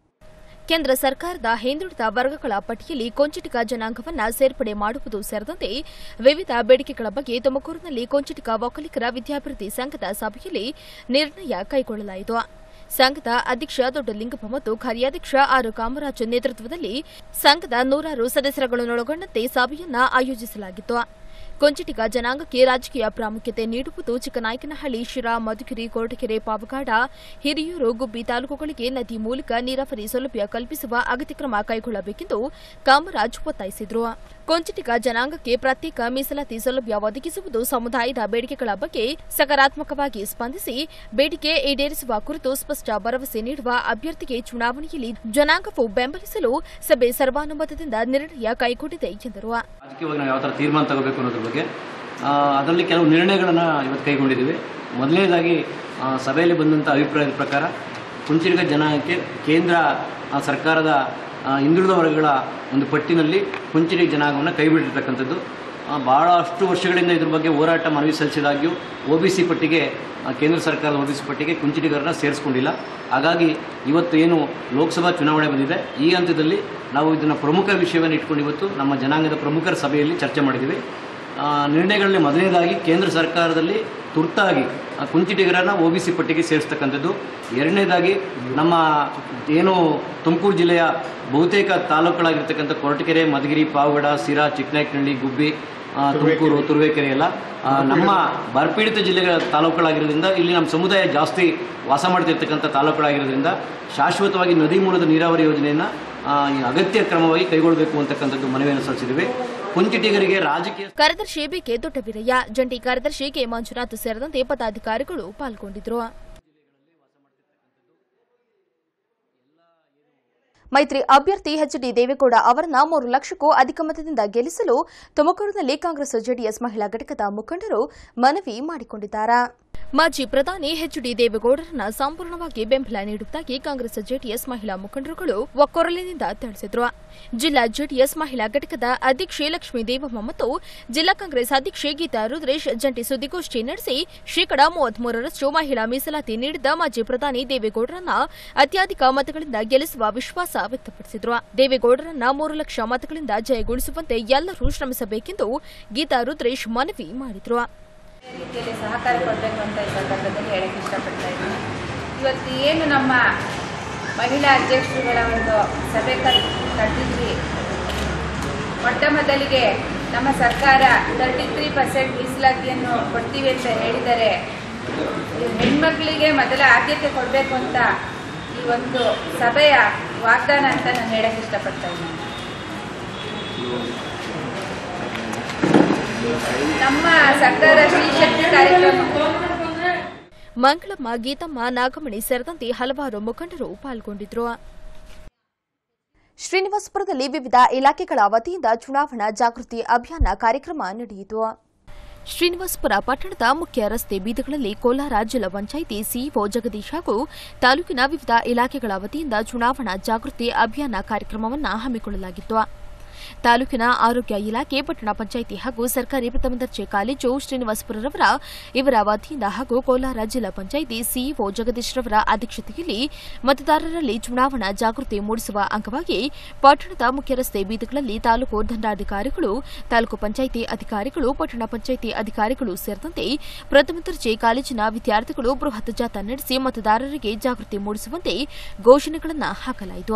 ಕೇಂದ್ರ ಸರ್ಕಾರದ ಹಿಂದುಳಿದ ವರ್ಗಗಳ ಪಟ್ಟಿಯಲ್ಲಿ ಕೊಂಚಟಿಗ ಜನಾಂಗವನ್ನ ಸೇರ್ಪಡೆ ಮಾಡುವುದು ಸೇರಿದಂತೆ ವಿವಿಧ ಬೇಡಿಕೆಗಳ ಬಗ್ಗೆ ತುಮಕೂರಿನಲ್ಲಿ ಕೊಂಚಟಿಗ ಒಕ್ಕಲಿಗರ ವಿದ್ಯಾಭಿವೃದ್ಧಿ ಸಂಘದ ಸಭೆಯಲ್ಲಿ ನಿರ್ಣಯ ಕೈಗೊಳ್ಳಲಾಯಿತು ಸಂಘದ ಅಧ್ಯಕ್ಷ ದೊಡ್ಡಲಿಂಗಪ್ಪ ಮತ್ತು ಕಾರ್ಯಾಧ್ಯಕ್ಷ ಆರ್ ಕಾಮರಾಜ್ ನೇತೃತ್ವದಲ್ಲಿ ಸಂಘದ ನೂರಾರು ಸದಸ್ಯರುಗಳನ್ನೊಳಗೊಂಡಂತೆ ಸಭೆಯನ್ನ ಆಯೋಜಿಸಲಾಗಿತ್ತು ಕೊಂಚಟಿಗ ಜನಾಂಗಕ್ಕೆ ರಾಜಕೀಯ ಪ್ರಾಮುಖ್ಯತೆ ನೀಡುವುದು ಚಿಕ್ಕನಾಯಕನಹಳ್ಳಿ ಶಿರಾ ಮಧುಗಿರಿ ಕೊರಟಗೆರೆ ಪಾವಗಾಡ ಹಿರಿಯೂರು ಗುಬ್ಬಿ ತಾಲೂಕುಗಳಿಗೆ ನದಿ ಮೂಲಕ ನೀರಾವರಿ ಸೌಲಭ್ಯ ಕಲ್ಪಿಸುವ ಅಗತ್ಯ ಕ್ರಮ ಕೈಗೊಳ್ಳಬೇಕೆಂದು ಕಾಮರಾಜ್ ಒತ್ತಾಯಿಸಿದರು ಕೊಂಚಟಿಗ ಜನಾಂಗಕ್ಕೆ ಪ್ರತ್ಯೇಕ ಮೀಸಲಾತಿ ಸೌಲಭ್ಯ ಒದಗಿಸುವುದು ಸಮುದಾಯದ ಬೇಡಿಕೆಗಳ ಬಗ್ಗೆ ಸಕಾರಾತ್ಮಕವಾಗಿ ಸ್ಪಂದಿಸಿ ಬೇಡಿಕೆ ಈಡೇರಿಸುವ ಕುರಿತು ಸ್ಪಷ್ಟ ಭರವಸೆ ನೀಡುವ ಅಭ್ಯರ್ಥಿಗೆ ಚುನಾವಣೆಯಲ್ಲಿ ಜನಾಂಗವು ಬೆಂಬಲಿಸಲು ಸಭೆ ಸರ್ವಾನುಮತದಿಂದ ನಿರ್ಣಯ ಕೈಗೊಂಡಿದೆ ಎಂದರು ರಾಜಕೀಯವಾಗಿ ನಾವು ಯಾವ ಥರ ತೀರ್ಮಾನ ತಗೋಬೇಕು ಅನ್ನೋದ್ರ ಬಗ್ಗೆ ಆ, ಅದರಲ್ಲಿ ಕೆಲವು ನಿರ್ಣಯಗಳನ್ನು ಇವತ್ತು ಕೈಗೊಂಡಿದ್ದೀವಿ ಮೊದಲನೇದಾಗಿ ಆ, ಸಭೆಯಲ್ಲಿ ಬಂದಂಥ ಅಭಿಪ್ರಾಯದ ಪ್ರಕಾರ ಕುಂಚಿರಿಗ ಜನಾಂಗಕ್ಕೆ ಕೇಂದ್ರ ಆ, ಸರ್ಕಾರದ ಆ, ಹಿಂದುಳಿದ ವರ್ಗಗಳ ಒಂದು ಪಟ್ಟಿನಲ್ಲಿ ಕುಂಚಿರಿಗ ಜನಾಂಗವನ್ನು ಕೈಬಿಟ್ಟಿರ್ತಕ್ಕಂಥದ್ದು ಆ, ಬಹಳಷ್ಟು ವರ್ಷಗಳಿಂದ ಇದ್ರ ಬಗ್ಗೆ ಹೋರಾಟ ಮನವಿ ಸಲ್ಲಿಸಿದಾಗ್ಯೂ ಒ ಬಿ ಸಿ ಪಟ್ಟಿಗೆ ಆ, ಕೇಂದ್ರ ಸರ್ಕಾರದ ಒ ಬಿ ಸಿ ಪಟ್ಟಿಗೆ ಕುಂಚಿಟಿಗರನ್ನ ಸೇರಿಸ್ಕೊಂಡಿಲ್ಲ ಹಾಗಾಗಿ ಇವತ್ತು ಏನು ಲೋಕಸಭಾ ಚುನಾವಣೆ ಬಂದಿದೆ ಈ ಹಂತದಲ್ಲಿ ನಾವು ಇದನ್ನು ಪ್ರಮುಖ ವಿಷಯವನ್ನು ಇಟ್ಕೊಂಡು ಇವತ್ತು ನಮ್ಮ ಜನಾಂಗದ ಪ್ರಮುಖರ ಸಭೆಯಲ್ಲಿ ಚರ್ಚೆ ಮಾಡಿದ್ದೀವಿ ಆ, ನಿರ್ಣಯಗಳಲ್ಲಿ ಮೊದಲನೇದಾಗಿ ಕೇಂದ್ರ ಸರ್ಕಾರದಲ್ಲಿ ತುರ್ತಾಗಿ ಆ, ಕುಂಚಿಟಿಗರನ್ನ ಒ ಬಿ ಸಿ ಪಟ್ಟಿಗೆ ಸೇರಿಸ್ತಕ್ಕಂಥದ್ದು ಎರಡನೇದಾಗಿ ನಮ್ಮ ಏನು ತುಮಕೂರು ಜಿಲ್ಲೆಯ ಬಹುತೇಕ ತಾಲೂಕುಗಳಾಗಿರ್ತಕ್ಕಂಥ ಕೊರಟಗೆರೆ ಮಧುಗಿರಿ ಪಾವಗಡ ಸಿರಾ ಚಿಕ್ಕನಾಯಕನಹಳ್ಳಿ ಗುಬ್ಬಿ ಆ, ತುಮಕೂರು ತುರುವೇಕೆರೆ ಎಲ್ಲ ಆ, ನಮ್ಮ ಬರಪೀಡಿತ ಜಿಲ್ಲೆಗಳ ತಾಲೂಕುಗಳಾಗಿರೋದ್ರಿಂದ ಇಲ್ಲಿ ನಮ್ಮ ಸಮುದಾಯ ಜಾಸ್ತಿ ವಾಸ ಮಾಡ್ತಿರ್ತಕ್ಕಂಥ ತಾಲೂಕುಗಳಾಗಿರೋದ್ರಿಂದ ಶಾಶ್ವತವಾಗಿ ನದಿ ಮೂಲದ ನೀರಾವರಿ ಯೋಜನೆಯನ್ನು ಆ, ಈ ಅಗತ್ಯ ಕ್ರಮವಾಗಿ ಕೈಗೊಳ್ಳಬೇಕು ಅಂತಕ್ಕಂಥದ್ದು ಮನವಿಯನ್ನು ಸಲ್ಲಿಸಿದ್ದೇವೆ ಕುಂಚಿಟಿಗರಿಗೆ ರಾಜಕೀಯ ಕಾರ್ಯದರ್ಶಿ ಬಿಕೆ ದೊಡ್ಡವೀರಯ್ಯ ಜಂಟಿ ಕಾರ್ಯದರ್ಶಿ ಕೆ ಮಂಜುನಾಥ್ ಸೇರಿದಂತೆ ಪದಾಧಿಕಾರಿಗಳು ಪಾಲ್ಗೊಂಡಿದ್ದರು ಮೈತ್ರಿ ಅಭ್ಯರ್ಥಿ ಎಚ್ ಡಿ ದೇವೇಗೌಡ ಅವರನ್ನ ಮೂರು ಲಕ್ಷಕ್ಕೂ ಅಧಿಕ ಮತದಿಂದ ಗೆಲ್ಲಿಸಲು ತುಮಕೂರಿನಲ್ಲಿ ಕಾಂಗ್ರೆಸ್ ಜೆಡಿಎಸ್ ಮಹಿಳಾ ಘಟಕದ ಮುಖಂಡರು ಮನವಿ ಮಾಡಿಕೊಂಡಿದ್ದಾರೆ ಮಾಜಿ ಪ್ರಧಾನಿ ಎಚ್ ಡಿ ದೇವೇಗೌಡರನ್ನ ಸಂಪೂರ್ಣವಾಗಿ ಬೆಂಬಲ ನೀಡುವುದಾಗಿ ಕಾಂಗ್ರೆಸ್ ಜೆಡಿಎಸ್ ಮಹಿಳಾ ಮುಖಂಡರುಗಳು ಒಕ್ಕೊರಲಿನಿಂದ ತಿಳಿಸಿದ್ರು ಜಿಲ್ಲಾ ಜೆಡಿಎಸ್ ಮಹಿಳಾ ಘಟಕದ ಅಧ್ಯಕ್ಷೆ ಲಕ್ಷ್ಮೀ ದೇವಮ್ಮ ಮತ್ತು ಜಿಲ್ಲಾ ಕಾಂಗ್ರೆಸ್ ಅಧ್ಯಕ್ಷೆ ಗೀತಾ ರುದ್ರೇಶ್ ಜಂಟಿ ಸುದ್ದಿಗೋಷ್ಠಿ ನಡೆಸಿ ಶೇಕಡಾ ಮೂವತ್ಮೂರರಷ್ಟು ಮಹಿಳಾ ಮೀಸಲಾತಿ ನೀಡಿದ ಮಾಜಿ ಪ್ರಧಾನಿ ದೇವೇಗೌಡರನ್ನ ಅತ್ಯಧಿಕ ಮತಗಳಿಂದ ಗೆಲ್ಲಿಸುವ ವಿಶ್ವಾಸ ವ್ಯಕ್ತಪಡಿಸಿದ್ರು ದೇವೇಗೌಡರನ್ನ ಮೂರು ಲಕ್ಷ ಮತಗಳಿಂದ ಜಯಗೊಳಿಸುವಂತೆ ಎಲ್ಲರೂ ಶ್ರಮಿಸಬೇಕೆಂದು ಗೀತಾ ರುದ್ರೇಶ್ ಮನವಿ ಮಾಡಿದ್ರು ರೀತಿಯಲ್ಲಿ ಸಹಕಾರ ಕೊಡಬೇಕು ಅಂತ ಈ ಸಂದರ್ಭದಲ್ಲಿ ಹೇಳಕ್ಕೆ ಇಷ್ಟಪಡ್ತಾ ಇದ್ದೀನಿ ಇವತ್ತು ಏನು ನಮ್ಮ ಮಹಿಳಾ ಅಧ್ಯಕ್ಷರುಗಳ ಒಂದು ಸಭೆ ಕರ್ ಕರೆದಿದ್ವಿ ಮೊಟ್ಟ ಮೊದಲಿಗೆ ನಮ್ಮ ಸರ್ಕಾರ ತರ್ಟಿ ತ್ರೀ ಪರ್ಸೆಂಟ್ ಮೀಸಲಾತಿಯನ್ನು ಕೊಡ್ತೀವಿ ಅಂತ ಹೇಳಿದರೆ ಈ ಹೆಣ್ಮಕ್ಳಿಗೆ ಮೊದಲ ಆದ್ಯತೆ ಕೊಡಬೇಕು ಅಂತ ಈ ಒಂದು ಸಭೆಯ ವಾಗ್ದಾನ ಅಂತ ನಾನು ಹೇಳಕ್ಕೆ ಇಷ್ಟಪಡ್ತಾ ಇದ್ದೀನಿ ನಮ್ಮ ಸರ್ಕಾರ ಸ್ತ್ರೀಶಕ್ತಿ ಕಾರ್ಯಕ್ರಮ ಮಂಗಳಮ್ಮ ಗೀತಮ್ಮ ನಾಗಮಣಿ ಸೇರಿದಂತೆ ಹಲವಾರು ಮುಖಂಡರು ಪಾಲ್ಗೊಂಡಿದ್ರು ಶ್ರೀನಿವಾಸಪುರದಲ್ಲಿ ವಿವಿಧ ಇಲಾಖೆಗಳ ವತಿಯಿಂದ ಚುನಾವಣಾ ಜಾಗೃತಿ ಅಭಿಯಾನ ಕಾರ್ಯಕ್ರಮ ನಡೆಯಿತು ಶ್ರೀನಿವಾಸಪುರ ಪಟ್ಟಣದ ಮುಖ್ಯ ರಸ್ತೆ ಬೀದಿಗಳಲ್ಲಿ ಕೋಲಾರ ಜಿಲ್ಲಾ ಪಂಚಾಯಿತಿ ಸಿಇಒ ಜಗದೀಶ್ ಹಾಗೂ ತಾಲೂಕಿನ ವಿವಿಧ ಇಲಾಖೆಗಳ ವತಿಯಿಂದ ಚುನಾವಣಾ ಜಾಗೃತಿ ಅಭಿಯಾನ ಕಾರ್ಯಕ್ರಮವನ್ನು ಹಮ್ಮಿಕೊಳ್ಳಲಾಗಿತ್ತು ತಾಲೂಕಿನ ಆರೋಗ್ಯ ಇಲಾಖೆ ಪಟ್ಟಣ ಪಂಚಾಯಿತಿ ಹಾಗೂ ಸರ್ಕಾರಿ ಪ್ರಥಮ ದರ್ಜೆ ಕಾಲೇಜು ಶ್ರೀನಿವಾಸಪುರರವರ ಇವರ ವತಿಯಿಂದ ಹಾಗೂ ಕೋಲಾರ ಜಿಲ್ಲಾ ಪಂಚಾಯಿತಿ ಸಿಇಒ ಜಗದೀಶ್ ರವರ ಅಧ್ಯಕ್ಷತೆಯಲ್ಲಿ ಮತದಾರರಲ್ಲಿ ಚುನಾವಣಾ ಜಾಗೃತಿ ಮೂಡಿಸುವ ಅಂಗವಾಗಿ ಪಟ್ಟಣದ ಮುಖ್ಯ ರಸ್ತೆ ಬೀದಿಗಳಲ್ಲಿ ತಾಲೂಕು ದಂಡಾಧಿಕಾರಿಗಳು ತಾಲೂಕು ಪಂಚಾಯಿತಿ ಅಧಿಕಾರಿಗಳು ಪಟ್ಟಣ ಪಂಚಾಯಿತಿ ಅಧಿಕಾರಿಗಳು ಸೇರಿದಂತೆ ಪ್ರಥಮ ದರ್ಜೆ ಕಾಲೇಜಿನ ವಿದ್ಯಾರ್ಥಿಗಳು ಬೃಹತ್ ಜಾಥಾ ನಡೆಸಿ ಮತದಾರರಿಗೆ ಜಾಗೃತಿ ಮೂಡಿಸುವಂತೆ ಘೋಷಣೆಗಳನ್ನು ಹಾಕಲಾಯಿತು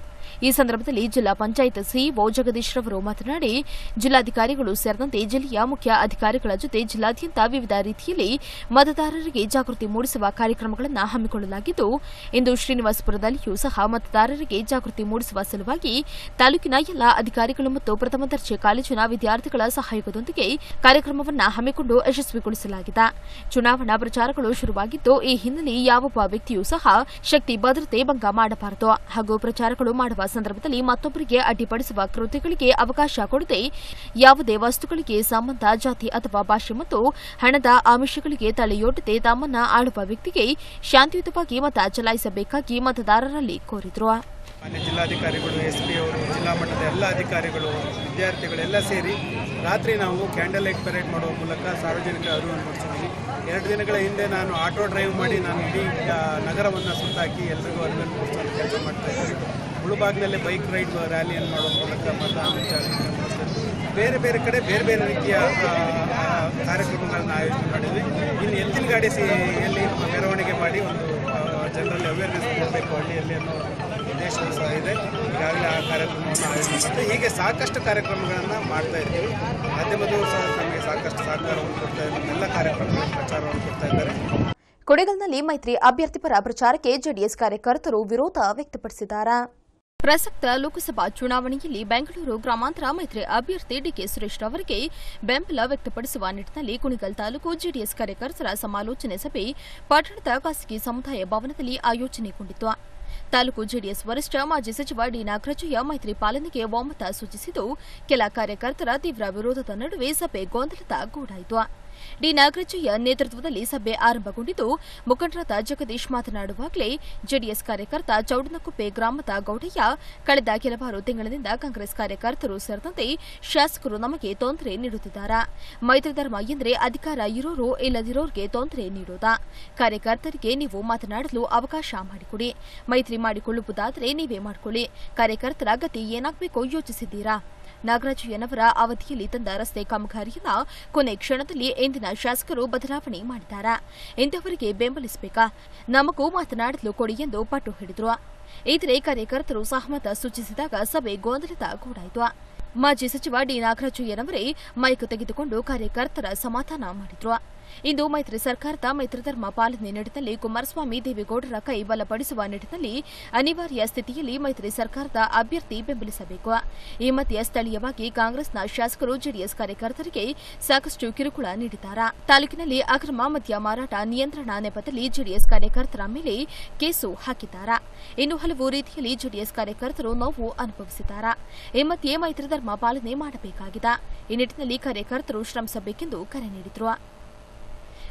ಈ ಸಂದರ್ಭದಲ್ಲಿ ಜಿಲ್ಲಾ ಪಂಚಾಯತ್ ಸಿಇಒ ಜಗದೀಶ್ ರವರು ಮಾತನಾಡಿ ಜಿಲ್ಲಾಧಿಕಾರಿಗಳು ಸೇರಿದಂತೆ ಜಿಲ್ಲೆಯ ಮುಖ್ಯ ಅಧಿಕಾರಿಗಳ ಜೊತೆ ಜಿಲ್ಲಾದ್ಯಂತ ವಿವಿಧ ರೀತಿಯಲ್ಲಿ ಮತದಾರರಿಗೆ ಜಾಗೃತಿ ಮೂಡಿಸುವ ಕಾರ್ಯಕ್ರಮಗಳನ್ನು ಹಮ್ಮಿಕೊಳ್ಳಲಾಗಿದ್ದು ಇಂದು ಶ್ರೀನಿವಾಸಪುರದಲ್ಲಿಯೂ ಸಹ ಮತದಾರರಿಗೆ ಜಾಗೃತಿ ಮೂಡಿಸುವ ಸಲುವಾಗಿ ತಾಲೂಕಿನ ಎಲ್ಲಾ ಅಧಿಕಾರಿಗಳು ಮತ್ತು ಪ್ರಥಮ ದರ್ಜೆ ಕಾಲೇಜಿನ ವಿದ್ಯಾರ್ಥಿಗಳ ಸಹಯೋಗದೊಂದಿಗೆ ಕಾರ್ಯಕ್ರಮವನ್ನು ಹಮ್ಮಿಕೊಂಡು ಯಶಸ್ವಿಗೊಳಿಸಲಾಗಿದೆ ಚುನಾವಣಾ ಪ್ರಚಾರಗಳು ಶುರುವಾಗಿದ್ದು ಈ ಹಿನ್ನೆಲೆ ಯಾವೊಬ್ಬ ವ್ಯಕ್ತಿಯೂ ಸಹ ಶಕ್ತಿ ಭದ್ರತೆ ಭಂಗ ಮಾಡಬಾರದು ಹಾಗೂ ಪ್ರಚಾರಗಳು ಮಾಡುವ ಸಂದರ್ಭದಲ್ಲಿ ಮತ್ತೊಬ್ಬರಿಗೆ ಅಡ್ಡಿಪಡಿಸುವ ಕೃತ್ಯಗಳಿಗೆ ಅವಕಾಶ ಕೊಡದೆ ಯಾವುದೇ ವಸ್ತುಗಳಿಗೆ ಸಂಬಂಧ ಜಾತಿ ಅಥವಾ ಭಾಷೆ ಮತ್ತು ಹಣದ ಆಮಿಷಗಳಿಗೆ ತಲೆಯೊಡ್ಡದೆ ತಮ್ಮನ್ನ ಆಳುವ ವ್ಯಕ್ತಿಗೆ ಶಾಂತಿಯುತವಾಗಿ ಮತ ಚಲಾಯಿಸಬೇಕಾಗಿ ಮತದಾರರಲ್ಲಿ ಕೋರಿದ್ರು ಮಾನ್ಯ ಜಿಲ್ಲಾಧಿಕಾರಿಗಳು ಎಸ್ ಪಿ ಅವರು ಜಿಲ್ಲಾ ಮಟ್ಟದ ಎಲ್ಲ ಅಧಿಕಾರಿಗಳು ವಿದ್ಯಾರ್ಥಿಗಳೆಲ್ಲ ಸೇರಿ ರಾತ್ರಿ ನಾವು ಕ್ಯಾಂಡಲ್ ಲೈಟ್ ಪರೇಡ್ ಮಾಡುವ ಮೂಲಕ ಸಾರ್ವಜನಿಕ ಅರಿವನ್ನು ಮೂಡಿಸಿದ್ವಿ ಎರಡು ದಿನಗಳ ಹಿಂದೆ ನಾನು ಆಟೋ ಡ್ರೈವ್ ಮಾಡಿ ನಾನು ಇಡೀ ಆ, ನಗರವನ್ನು ಸುತ್ತಾಕಿ ಎಲ್ಲರಿಗೂ ಅರಿವನ್ನು ಮೂಡಿಸುವಂಥ ಕೆಲಸ ಮಾಡ್ತಾ ಇದ್ವಿ ಮುಳುಬಾಗಿಲಲ್ಲಿ ಬೈಕ್ ರೈಡ್ ರ್ಯಾಲಿಯನ್ನು ಮಾಡುವ ಮೂಲಕ ಮತದಾನ ಜಾಗೃತಿ ಮೂಡಿಸ್ತಾ ಇದ್ವಿ. ಬೇರೆ ಬೇರೆ ಕಡೆ ಬೇರೆ ಬೇರೆ ರೀತಿಯ ಆ, ಆ, ಕಾರ್ಯಕ್ರಮಗಳನ್ನು ಆಯೋಜನೆ ಮಾಡಿದ್ವಿ ಇನ್ನು ಎತ್ತಿನ ಗಾಡಿ ಸಿ ಎಲ್ಲಿ ಮೆರವಣಿಗೆ ಮಾಡಿ ಒಂದು ಜನರಲ್ಲಿ ಅವೇರ್ನೆಸ್ ಕೊಡಬೇಕು ಹಳ್ಳಿಯಲ್ಲಿ ಅನ್ನೋ ಉದ್ದೇಶ ಸಹ ಇದೆ ಈಗಾಗಲೇ ಆ ಕಾರ್ಯಕ್ರಮವನ್ನು ಆಯೋಜನೆ ಮಾಡ್ತೀವಿ ಹೀಗೆ ಸಾಕಷ್ಟು ಕಾರ್ಯಕ್ರಮಗಳನ್ನು ಮಾಡ್ತಾ ಇದ್ದೀವಿ ಮಾಧ್ಯಮದವರು ಸಹ ನಮಗೆ ಸಾಕಷ್ಟು ಸಹಕಾರವನ್ನು ಕೊಡ್ತಾ ಇದ್ದಾರೆ ಎಲ್ಲ ಕಾರ್ಯಕ್ರಮಗಳ ಪ್ರಚಾರವನ್ನು ಕೊಡ್ತಾ ಇದ್ದಾರೆ ಕೊಡೆಗಲ್ನಲ್ಲಿ ಮೈತ್ರಿ ಅಭ್ಯರ್ಥಿ ಪರ ಪ್ರಚಾರಕ್ಕೆ ಜೆಡಿಎಸ್ ಕಾರ್ಯಕರ್ತರು ವಿರೋಧ ವ್ಯಕ್ತಪಡಿಸಿದ್ದಾರೆ ಪ್ರಸಕ್ತ ಲೋಕಸಭಾ ಚುನಾವಣೆಯಲ್ಲಿ ಬೆಂಗಳೂರು ಗ್ರಾಮಾಂತರ ಮೈತ್ರಿ ಅಭ್ಯರ್ಥಿ ಡಿಕೆ ಸುರೇಶ್ ಅವರಿಗೆ ಬೆಂಬಲ ವ್ಯಕ್ತಪಡಿಸುವ ನಿಟ್ಟಿನಲ್ಲಿ ಕುಣಿಗಲ್ ತಾಲೂಕು ಜೆಡಿಎಸ್ ಕಾರ್ಯಕರ್ತರ ಸಮಾಲೋಚನೆ ಸಭೆ ಪಟ್ಟಣದ ಖಾಸಗಿ ಸಮುದಾಯ ಭವನದಲ್ಲಿ ಆಯೋಜನೆಗೊಂಡಿತ್ತು ತಾಲೂಕು ಜೆಡಿಎಸ್ ವರಿಷ್ಠ ಮಾಜಿ ಸಚಿವ ಡಿ ನಾಗರಾಜಯ್ಯ ಮೈತ್ರಿ ಪಾಲನೆಗೆ ಒಮ್ಮತ ಸೂಚಿಸಿದ್ದು ಕೆಲ ಕಾರ್ಯಕರ್ತರ ತೀವ್ರ ವಿರೋಧದ ನಡುವೆ ಸಭೆ ಗೊಂದಲದ ಗೂಡಾಯಿತು ಡಿ ನಾಗರಾಜಯ್ಯ ನೇತೃತ್ವದಲ್ಲಿ ಸಭೆ ಆರಂಭಗೊಂಡಿದ್ದು ಮುಖಂಡರಾದ ಜಗದೀಶ್ ಮಾತನಾಡುವಾಗಲೇ ಜೆಡಿಎಸ್ ಕಾರ್ಯಕರ್ತ ಚೌಡನಕುಪ್ಪೆ ಗ್ರಾಮದ ಗೌಡಯ್ಯ ಕಳೆದ ಕೆಲವಾರು ತಿಂಗಳಿನಿಂದ ಕಾಂಗ್ರೆಸ್ ಕಾರ್ಯಕರ್ತರು ಸೇರಿದಂತೆ ಶಾಸಕರು ನಮಗೆ ತೊಂದರೆ ನೀಡುತ್ತಿದ್ದಾರೆ ಮೈತ್ರಿ ಧರ್ಮ ಎಂದರೆ ಅಧಿಕಾರ ಇರೋರು ಇಲ್ಲದಿರೋರಿಗೆ ತೊಂದರೆ ನೀಡೋದಾ ಕಾರ್ಯಕರ್ತರಿಗೆ ನೀವು ಮಾತನಾಡಲು ಅವಕಾಶ ಮಾಡಿಕೊಡಿ ಮೈತ್ರಿ ಮಾಡಿಕೊಳ್ಳುವುದಾದರೆ ನೀವೇ ಮಾಡಿಕೊಳ್ಳಿ ಕಾರ್ಯಕರ್ತರ ಗತಿ ಏನಾಗಬೇಕೋ ಯೋಚಿಸಿದ್ದೀರಾ ನಾಗರಾಜಯ್ಯನವರ ಅವಧಿಯಲ್ಲಿ ತಂದ ರಸ್ತೆ ಕಾಮಗಾರಿಯನ್ನ ಕೊನೆ ಕ್ಷಣದಲ್ಲಿ ಇಂದಿನ ಶಾಸಕರು ಬದಲಾವಣೆ ಮಾಡಿದ್ದಾರೆ ಇಂಥವರಿಗೆ ಬೆಂಬಲಿಸಬೇಕಾ ನಮಗೂ ಮಾತನಾಡಲು ಕೊಡಿ ಎಂದು ಪಟ್ಟು ಹಿಡಿದ್ರು ಇತರೆ ಕಾರ್ಯಕರ್ತರು ಸಹಮತ ಸೂಚಿಸಿದಾಗ ಸಭೆ ಗೊಂದಲದ ಗೂಡಾಯಿತು ಮಾಜಿ ಸಚಿವ ಡಿ ನಾಗರಾಜಯ್ಯನವರೇ ಮೈಕ್ ತೆಗೆದುಕೊಂಡು ಕಾರ್ಯಕರ್ತರ ಸಮಾಧಾನ ಮಾಡಿದ್ರು ಇಂದು ಮೈತ್ರಿ ಸರ್ಕಾರದ ಮೈತ್ರಿ ಧರ್ಮ ಪಾಲನೆ ನಿಟ್ಟಿನಲ್ಲಿ ಕುಮಾರಸ್ವಾಮಿ ದೇವೇಗೌಡರ ಕೈ ಬಲಪಡಿಸುವ ನಿಟ್ಟಿನಲ್ಲಿ ಅನಿವಾರ್ಯ ಸ್ಥಿತಿಯಲ್ಲಿ ಮೈತ್ರಿ ಸರ್ಕಾರದ ಅಭ್ಯರ್ಥಿ ಬೆಂಬಲಿಸಬೇಕು ಈ ಮಧ್ಯೆ ಸ್ಥಳೀಯವಾಗಿ ಕಾಂಗ್ರೆಸ್ನ ಶಾಸಕರು ಜೆಡಿಎಸ್ ಕಾರ್ಯಕರ್ತರಿಗೆ ಸಾಕಷ್ಟು ಕಿರುಕುಳ ನೀಡಿದ್ದಾರೆ ತಾಲೂಕಿನಲ್ಲಿ ಅಕ್ರಮ ಮದ್ಯ ಮಾರಾಟ ನಿಯಂತ್ರಣ ನೆಪದಲ್ಲಿ ಜೆಡಿಎಸ್ ಕಾರ್ಯಕರ್ತರ ಮೇಲೆ ಕೇಸು ಹಾಕಿದ್ದಾರೆ ಇನ್ನು ಹಲವು ರೀತಿಯಲ್ಲಿ ಜೆಡಿಎಸ್ ಕಾರ್ಯಕರ್ತರು ನೋವು ಅನುಭವಿಸಿದ್ದಾರೆ ಈ ಮಧ್ಯೆ ಮೈತ್ರಿ ಧರ್ಮ ಪಾಲನೆ ಮಾಡಬೇಕಾಗಿದೆ ಈ ನಿಟ್ಟಿನಲ್ಲಿ ಕಾರ್ಯಕರ್ತರು ಶ್ರಮಿಸಬೇಕೆಂದು ಕರೆ ನೀಡಿದರು